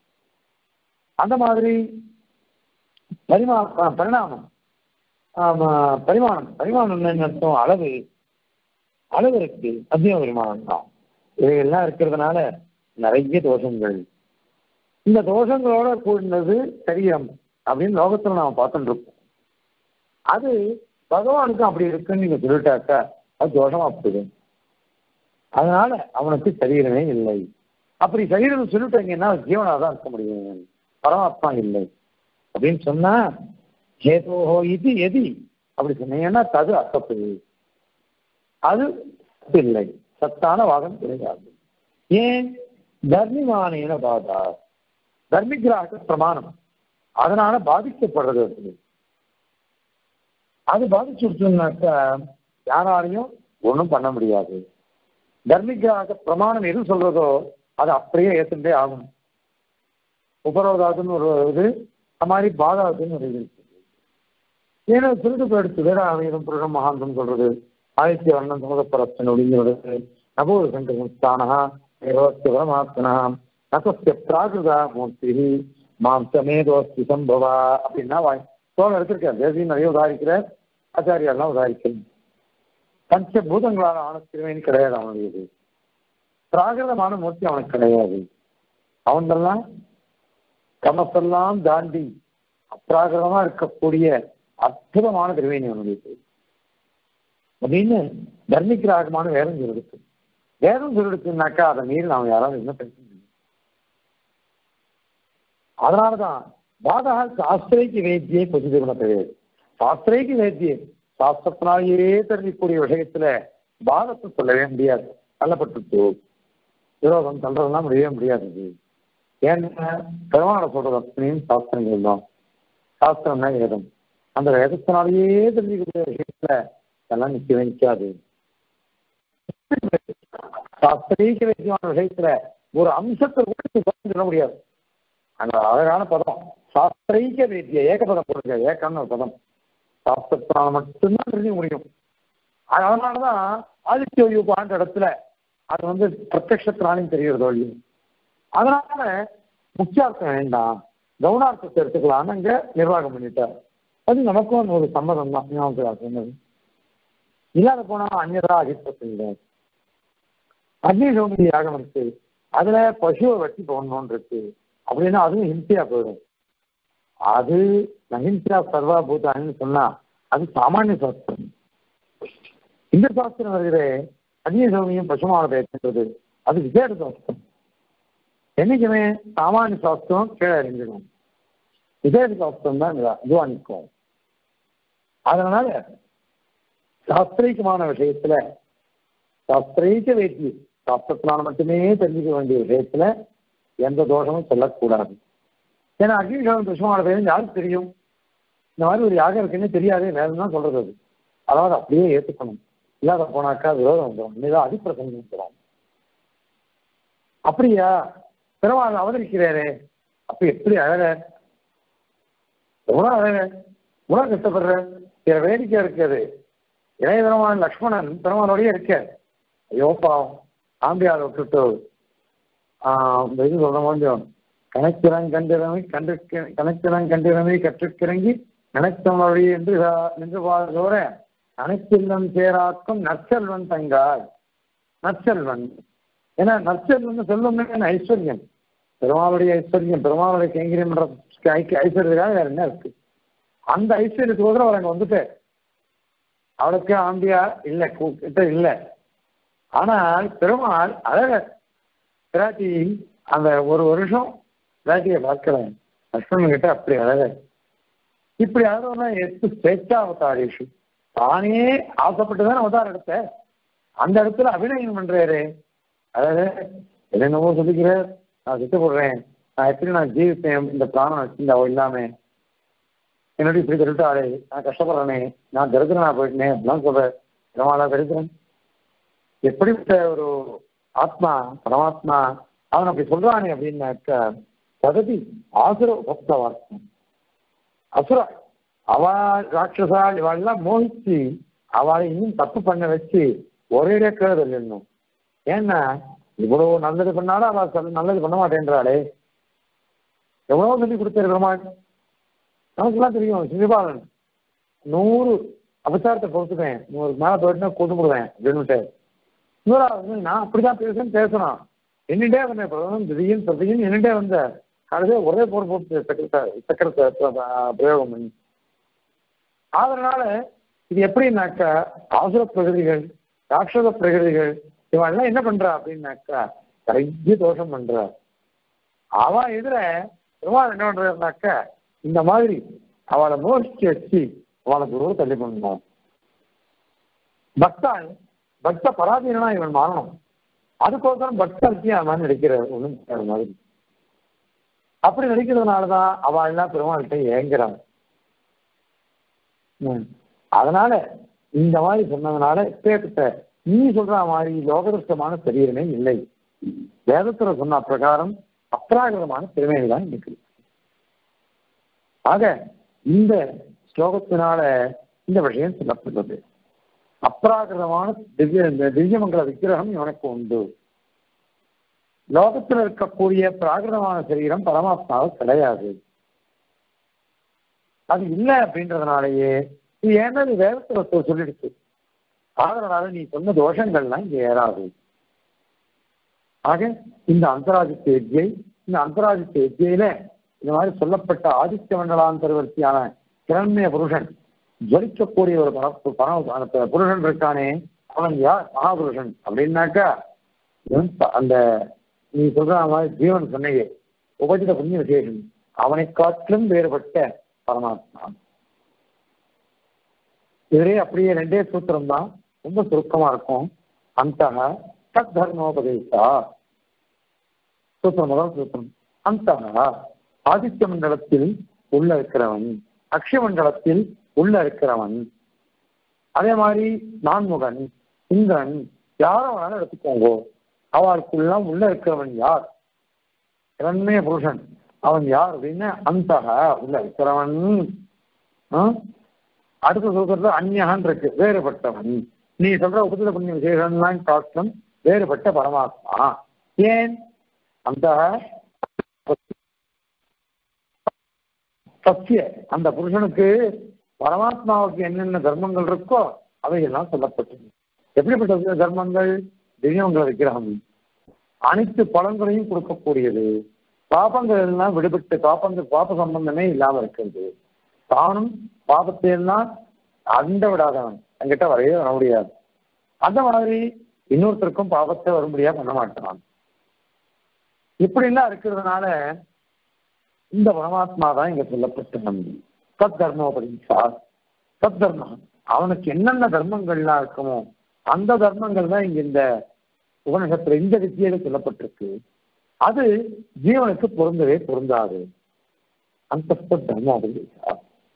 அந்த மாதிரி பரிமா ஆ, பரிணாமம் ஆமா, பரிமாணம் பரிமாணம் என்ன அர்த்தம் அளவு அளவு இருக்கு மத்திய பரிமாணம் தான் இவைகள்லாம் இருக்கிறதுனால நிறைய தோஷங்கள் இந்த தோஷங்களோட கூடினது சரீரம் அப்படின்னு லோகத்துல நாம பார்த்துட்டு இருக்கோம் அது பகவானுக்கும் அப்படி இருக்குன்னு நீங்க சொல்லிட்டாக்கா அது தோஷமா போயிடும் அதனால அவனுக்கு சரீரமே இல்லை அப்படி சரீரம் சொல்லிட்டாங்கன்னா ஜீவனா தான் இருக்க முடியும் பரமாத்மா இல்லை அப்படின்னு சொன்னா ஹேதோஹோ இது எதி அப்படி சொன்னீங்கன்னா தது அசத்து அது சத்து இல்லை சத்தான வாதம் கிடையாது ஏன் தர்மிமானேன பாதா தர்மிகிராக பிரமாணம் அதனால பாதிக்கப்படுறது அது அது பாதிச்சுடுச்சுனாக்கா யாராலையும் ஒண்ணும் பண்ண முடியாது தர்மிகிராக பிரமாணம் எது சொல்றதோ அது அப்படியே ஏத்துட்டே ஆகும் உபரோதாதுன்னு ஒரு இது அது மாதிரி பாதாதுன்னு ஒரு இது இருக்குது ஏன்னா திருட்டு போயிடுச்சு வேற அமைதம் புருஷம் மகாந்தம் சொல்றது ஆதித்ய வர்ணம் சமுதப்பரஸ்தன் அப்படிங்கிறது நபோத சங்கரஸ்தானா ஏவஸ்ய பரமாத்மனா நசஸ்ய பிராகிருதா மூர்த்தி மாம் சமேதோஸ்தி சம்பவா அப்படின்னா வாய் சோழன் எடுத்திருக்கார் தேசியம் நிறைய உதாரிக்கிறார் ஆச்சாரியாலாம் உதாரிக்கிறேன் பஞ்சபூதங்களால் ஆன திருவேணி கிடையாது அவனுடையது பிராகிருதமான மூர்த்தி அவனுக்கு கிடையாது அவன்தெல்லாம் கமசெல்லாம் தாண்டி அப்ராகிரதமா இருக்கக்கூடிய அற்புதமான திருவேணி அவனுடையது அப்படின்னு தர்மிக்கிராகமான வேதம் சொல்லிடுச்சு வேதம் சொல்லிடுச்சுனாக்கா அதை மீறி நாம் யாராவது என்ன பேச முடியும் அதனாலதான் பாதக சாஸ்திரைக்கு வேத்தியே பொசிதிகுண கிடையாது சாஸ்திரைக்கு வேத்தியே சாஸ்திரத்தினாலேயே தெரிவிக்கக்கூடிய விஷயத்துல பாதத்தை சொல்லவே முடியாது தள்ளப்பட்டு விரோதம் தள்ளுறதுலாம் முடியவே முடியாது இது. ஏன்னா பெருமாளை சொல்றது அத்தனையும் சாஸ்திரங்கள் தான் சாஸ்திரம்னா வேதம் அந்த வேதத்தினாலேயே தெரிஞ்சுக்கக்கூடிய விஷயத்துல இதெல்லாம் நிற்கவே நிற்காது சாஸ்திரீக விஷயமான விஷயத்துல ஒரு அம்சத்தை கூட நீ சொல்ல முடியாது அந்த அழகான பதம் சாஸ்திரைக்க வேத்திய ஏகபதம் போடுங்க ஏக்கம்னு ஒரு பதம் சாஸ்திரத்தினால மட்டும்தான் தெரிஞ்சுக்க முடியும் அதனாலதான் ஆதித்ய யூபான்ற இடத்துல அது வந்து பிரத்யத்தினாலையும் தெரிகிறது வழி அதனால முக்கியார்த்தம் வேண்டாம் கவுனார்த்தத்தை எடுத்துக்கலாம்னு அங்க நிர்வாகம் பண்ணிட்டார் அது நமக்கும் ஒரு சம்மதம் தான் ஞாபகம் சொன்னது இல்லாத போனா அந்நியதா அகிப்பத்தில் அக்னி சௌந்தரி யாகம் இருக்கு அதுல பசுவை வெட்டி போடணும்னு இருக்கு அப்படின்னா அதுவும் ஹிம்சையா போயிடும் அது நகிம்சா சர்வா பூதான்னு சொன்னா அது சாமானிய சாஸ்திரம் இந்த சாஸ்திரம் வருகிறே அக்னி சௌமியம் பசுமான பேசுறது அது விசேட சாஸ்திரம் என்னைக்குமே சாமானிய சாஸ்திரம் கீழே அறிஞ்சிடும் விசேட சாஸ்திரம் தான் இதுவா நிற்கும் அதனால சாஸ்திரிகமான விஷயத்துல சாஸ்திரீக வேட்டி சாஸ்திரத்தினால மட்டுமே தெரிஞ்சுக்க வேண்டிய விஷயத்துல எந்த தோஷமும் சொல்லக்கூடாது ஏன்னா அக்னிகாலம் துஷ்மான பேரும் யாருக்கு தெரியும் இந்த மாதிரி ஒரு யாகம் இருக்குன்னு தெரியாதே வேதம் தான் சொல்றது அது அதாவது அப்படியே ஏற்றுக்கணும் இல்லாத போனாக்கா விரோதம் வந்துடும் இன்னைதான் அதிப்பிரசங்கம் வந்துடும் அப்படியா பெருமாள் அவதரிக்கிறாரே அப்ப எப்படி அழக எவ்வளோ அழக எவ்வளோ கஷ்டப்படுற சில வேடிக்கையா இருக்காது இளைய பெருமான் லக்ஷ்மணன் பெருமானோடய இருக்க ஐயோ பாவம் ஆம்பியார் விட்டுட்டு இந்த இது சொல்ற முடியும் கணக்கிறன் கண்டிறமை கண்டு கணக்கிறன் கண்டிறமை கற்றுக்கிறங்கி நினைத்தவனுடைய என்று நின்று பாதோர அனைத்தில்லம் சேராக்கும் நற்செல்வன் தங்காய் நற்செல்வன் ஏன்னா நற்செல்வன் செல்வம் ஐஸ்வர்யம் பெருமாளுடைய ஐஸ்வர்யம் பெருமாளுடைய கைங்கரியம் ஐஸ்வர்யத்துக்காக வேற என்ன இருக்கு அந்த ஐஸ்வர்யத்துக்கு அவர் அங்க வந்துட்டு அவளுக்கு ஆம்பியா இல்லை கிட்ட இல்லை ஆனால் பெருமாள் அழக பிராட்டி அந்த ஒரு வருஷம் பிராட்டியை பார்க்கிறேன் லக்ஷ்மணன் கிட்ட அப்படி அழக இப்படி அழகா எத்து ஸ்வேச்சா அவதாரேஷு தானே ஆசைப்பட்டு தான் அவதாரம் எடுத்த அந்த இடத்துல அபிநயம் பண்றாரு அதாவது என்னென்னவோ சொல்லிக்கிறார் நான் விட்டு போடுறேன் நான் எப்படி நான் ஜீவிப்பேன் இந்த பிராணம் வச்சிருந்தா அவ இல்லாம என்னோட இப்படி திருட்டாளே நான் கஷ்டப்படுறேனே நான் தரித்திரனா போயிட்டேனே அப்படிலாம் சொல்றேன் பெருமாளா தரித்திரன் எப்படிப்பட்ட ஒரு ஆத்மா பரமாத்மா அவன் அப்படி சொல்றானே அப்படின்னாக்க பதவி ஆசுர பக்த வார்த்தம் அசுரா அவ ராட்சசா இவாளெல்லாம் மோகிச்சு அவளை இன்னும் தப்பு பண்ண வச்சு ஒரே கேடுதல் இன்னும் ஏன்னா இவ்வளவு நல்லது பண்ணாலும் அவள் நல்லது பண்ண மாட்டேன்றாளே எவ்வளவு சொல்லி கொடுத்தாரு பெருமாள் நமக்குலாம் தெரியும் சிவபாலன் நூறு அபச்சாரத்தை பொறுத்துப்பேன் நூறு மேலே போயிட்டுனா கூட்டுப்படுவேன் அப்படின்னுட்டு நூறாவது நான் அப்படிதான் பேசுறேன்னு பேசணும் என்னிட்டே வந்தேன் பிரதமன் திடீர்னு பிரதியும் என்னிட்டே வந்த கடைசியாக ஒரே போர் போட்டு சக்கரத்தை சக்கரத்தை பிரயோகம் பண்ணி அதனால இது எப்படின்னாக்கா அவசர பிரகதிகள் ராட்சத பிரகதிகள் இவெல்லாம் என்ன பண்றா அப்படின்னாக்கா நிறைய தோஷம் பண்றா அவ எதிர பெருமாள் என்ன பண்றாருனாக்கா இந்த மாதிரி அவளை மோசிச்சு வச்சு அவளை குருவை தள்ளி பண்ணணும் பக்தான் பக்த பராதீனா இவன் மாறணும் அதுக்கோசரம் பக்தருக்கு அவன் நடிக்கிற ஒன்றும் மாதிரி அப்படி நடிக்கிறதுனாலதான் அவள் எல்லாம் பெருமாள்கிட்ட ஏங்குறான் அதனால இந்த மாதிரி சொன்னதுனால இப்பேற்பட்ட நீ சொல்ற மாதிரி லோகதர்ஷமான சரீரமே இல்லை வேதத்துல சொன்ன பிரகாரம் அப்ராகிரமான திறமையை தான் இருக்குது ஆக இந்த ஸ்லோகத்தினால இந்த விஷயம் சொல்லப்பட்டது அப்ராகிருதமான திவ்ய இந்த திவ்யமங்கல விக்கிரகம் இவனுக்கு உண்டு லோகத்தில் இருக்கக்கூடிய பிராகிருதமான சரீரம் பரமாத்மாவுக்கு கிடையாது அது இல்லை அப்படின்றதுனாலேயே இது ஏன்னா நீ வேதத்துல சொல்லிடுச்சு அதனால நீ சொன்ன தோஷங்கள்லாம் இங்க ஏறாது ஆக இந்த அந்தராதித்ய வித்யை இந்த அந்தராதித்ய வித்யில இந்த மாதிரி சொல்லப்பட்ட ஆதித்ய மண்டலாந்தரவர்த்தியான கிரண்மய புருஷன் ஜலிக்கக்கூடிய ஒரு பரப்பு பரம் அந்த புருஷன் இருக்கானே அவன் யார் மகாபுருஷன் அப்படின்னாக்கா அந்த நீ சொல்ற மாதிரி ஜீவன் சொன்னையே உபஜித புண்ணிய விசேஷன் அவனை காட்டிலும் வேறுபட்ட பரமாத்மா இதுவே அப்படியே ரெண்டே சூத்திரம் தான் ரொம்ப சுருக்கமா இருக்கும் அந்த தத் தர்மோபதேசா சூத்திரம் முதல் சூத்திரம் அந்த ஆதித்ய மண்டலத்தில் உள்ள இருக்கிறவன் அக்ஷமண்டலத்தில் உள்ள இருக்கிறவன் அதே மாதிரி நான்முகன் இந்திரன் யாரை வேணாலும் எடுத்துக்கோங்க அவளுக்குள்ளாம் உள்ள இருக்கிறவன் யார் இரண்மைய புருஷன் அவன் யார் அப்படின்னு அந்த உள்ள இருக்கிறவன் ஆ? அடுத்த சொல்றது அந்யகன் இருக்கு வேறுபட்டவன் நீ சொல்ற உபதில புண்ணிய விசேஷன்லாம் காட்டும் வேறுபட்ட பரமாத்மா ஏன் அந்த சத்திய அந்த புருஷனுக்கு பரமாத்மாவுக்கு என்னென்ன தர்மங்கள் இருக்கோ அவையெல்லாம் சொல்லப்பட்டது எப்படிப்பட்ட தர்மங்கள் தெய்வங்களை விக்கிரகம் அனைத்து பலன்களையும் கொடுக்கக்கூடியது பாபங்கள் எல்லாம் விடுபட்டு பாப்பங்கள் பாப சம்பந்தமே இல்லாம இருக்கிறது தானும் பாபத்தை எல்லாம் அண்ட விடாதவன் என்கிட்ட வரவே வர முடியாது அந்த மாதிரி இன்னொருத்தருக்கும் பாபத்தை வரும்படியா பண்ண மாட்டான் இப்படி எல்லாம் இருக்கிறதுனால இந்த பரமாத்மா தான் இங்க சொல்லப்பட்ட நம்பி சத் தர்மோபரிசா சத் தர்மம் அவனுக்கு என்னென்ன தர்மங்கள்லாம் இருக்குமோ அந்த தர்மங்கள் தான் இங்க இந்த உபநிஷத்துல இந்த வித்தியில சொல்லப்பட்டிருக்கு அது ஜீவனுக்கு பொருந்தவே பொருந்தாது அந்த தர்மோபரிசா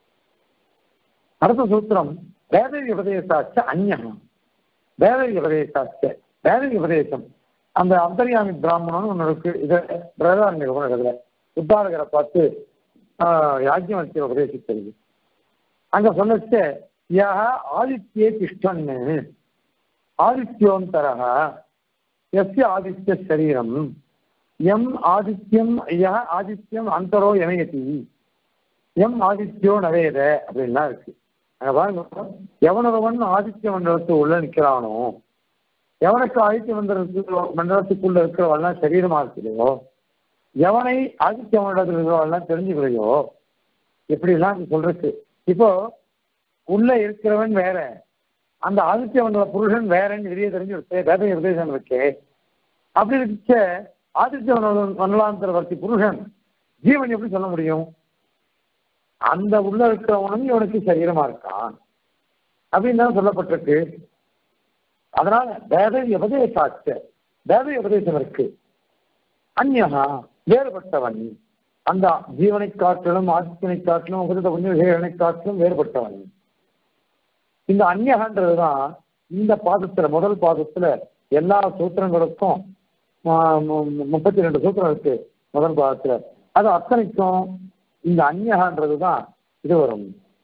அடுத்த சூத்திரம் வேத உபதேசாச்ச அந்நகம் வேத உபதேசாச்ச வேத உபதேசம் அந்த அந்தர்யாமி பிராமணன் ஒன்று இருக்கு இதை பிரதாரண்ய உபநிடத்துல உத்தாரகரை பார்த்து யாஜ்யவர்த்தியை உபதேசிக்கிறது அங்க சொல்லச்ச யா ஆதித்யே திஷ்டன்னு ஆதித்யோந்தரக எஸ்ய ஆதித்ய சரீரம் எம் ஆதித்யம் யா ஆதித்யம் அந்தரோ எமயதி எம் ஆதித்யோ நவேத அப்படின்லாம் இருக்கு அங்க பாருங்க எவனொருவன் ஆதித்ய மண்டலத்து உள்ள நிற்கிறானோ எவனுக்கு ஆதித்ய மண்டலத்துக்கு மண்டலத்துக்குள்ள இருக்கிறவெல்லாம் சரீரமா இருக்குதோ எவனை ஆதித்ய மண்டலத்தில் இருக்கிறவெல்லாம் தெரிஞ்சுக்கலையோ இப்படிலாம் சொல்றது இப்போ உள்ள இருக்கிறவன் வேற அந்த ஆதித்ய மண்டல புருஷன் வேறன்னு வெளியே தெரிஞ்சு வேத உபதேசம் இருக்கே அப்படி இருக்க ஆதித்ய மண்டல மண்டலாந்தரவர்த்தி புருஷன் ஜீவன் எப்படி சொல்ல முடியும் அந்த உள்ள இருக்கிறவனும் இவனுக்கு சரீரமா இருக்கான் அப்படின்னு தான் சொல்லப்பட்டிருக்கு அதனால வேத உபதேசாச்ச வேத உபதேசம் இருக்கு அந்நகா வேறுபட்டவன் அந்த ஜீவனை காட்டிலும் ஆதித்யனை காட்டிலும் உகந்த புண்ணியனை காட்டிலும் வேறுபட்டவன் இந்த அந்நகன்றதுதான் இந்த பாதத்துல முதல் பாதத்துல எல்லா சூத்திரங்களுக்கும் முப்பத்தி ரெண்டு சூத்திரம் இருக்கு முதல் பாதத்துல அது அத்தனைக்கும் இந்த அந்நகன்றது தான் இது வரும்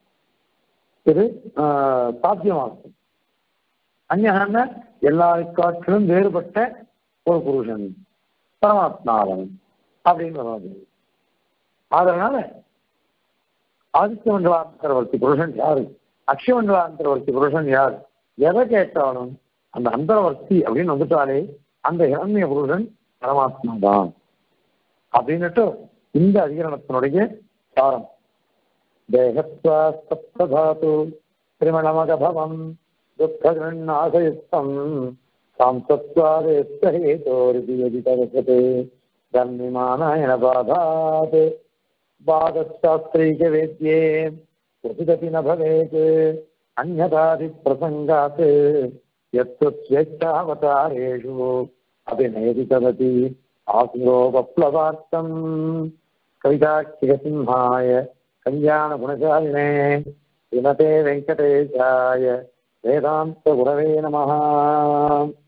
இது சாத்தியமாகும் அந்நகன எல்லா காற்றிலும் வேறுபட்ட ஒரு புருஷன் பரமாத்மாவன் அப்படின்னு வருவது அதனால ஆதித்ய மண்டலாந்தரவர்த்தி புருஷன் யாரு அக்ஷய மண்டலாந்தரவர்த்தி புருஷன் யார் எதை கேட்டாலும் அந்த அந்தரவர்த்தி அப்படின்னு வந்துட்டாலே அந்த இரண்ய புருஷன் பரமாத்மா தான் அப்படின்னுட்டு இந்த அதிகரணத்தினுடைய சாரம் தேகத்வாஸ்தாத்து திரிமணமகபவம் துக்ககிருண்ணாசயுக்தம் சாம்சத்வாதேஸ்தேதோரிதியதிதவசதே தன்விமானாயன பாதாத் பாதசாஸ்திரைகவேத்யே क्वचिदपि न भवेत् अन्यथादिप्रसङ्गात् यत्तु स्वेच्छावतारेषु अभिनयति तदपि आसुरोपप्लवार्थम् कविताक्षिकसिंहाय कल्याणगुणशालिने श्रीमते वेङ्कटेशाय वेदान्तगुरवे नमः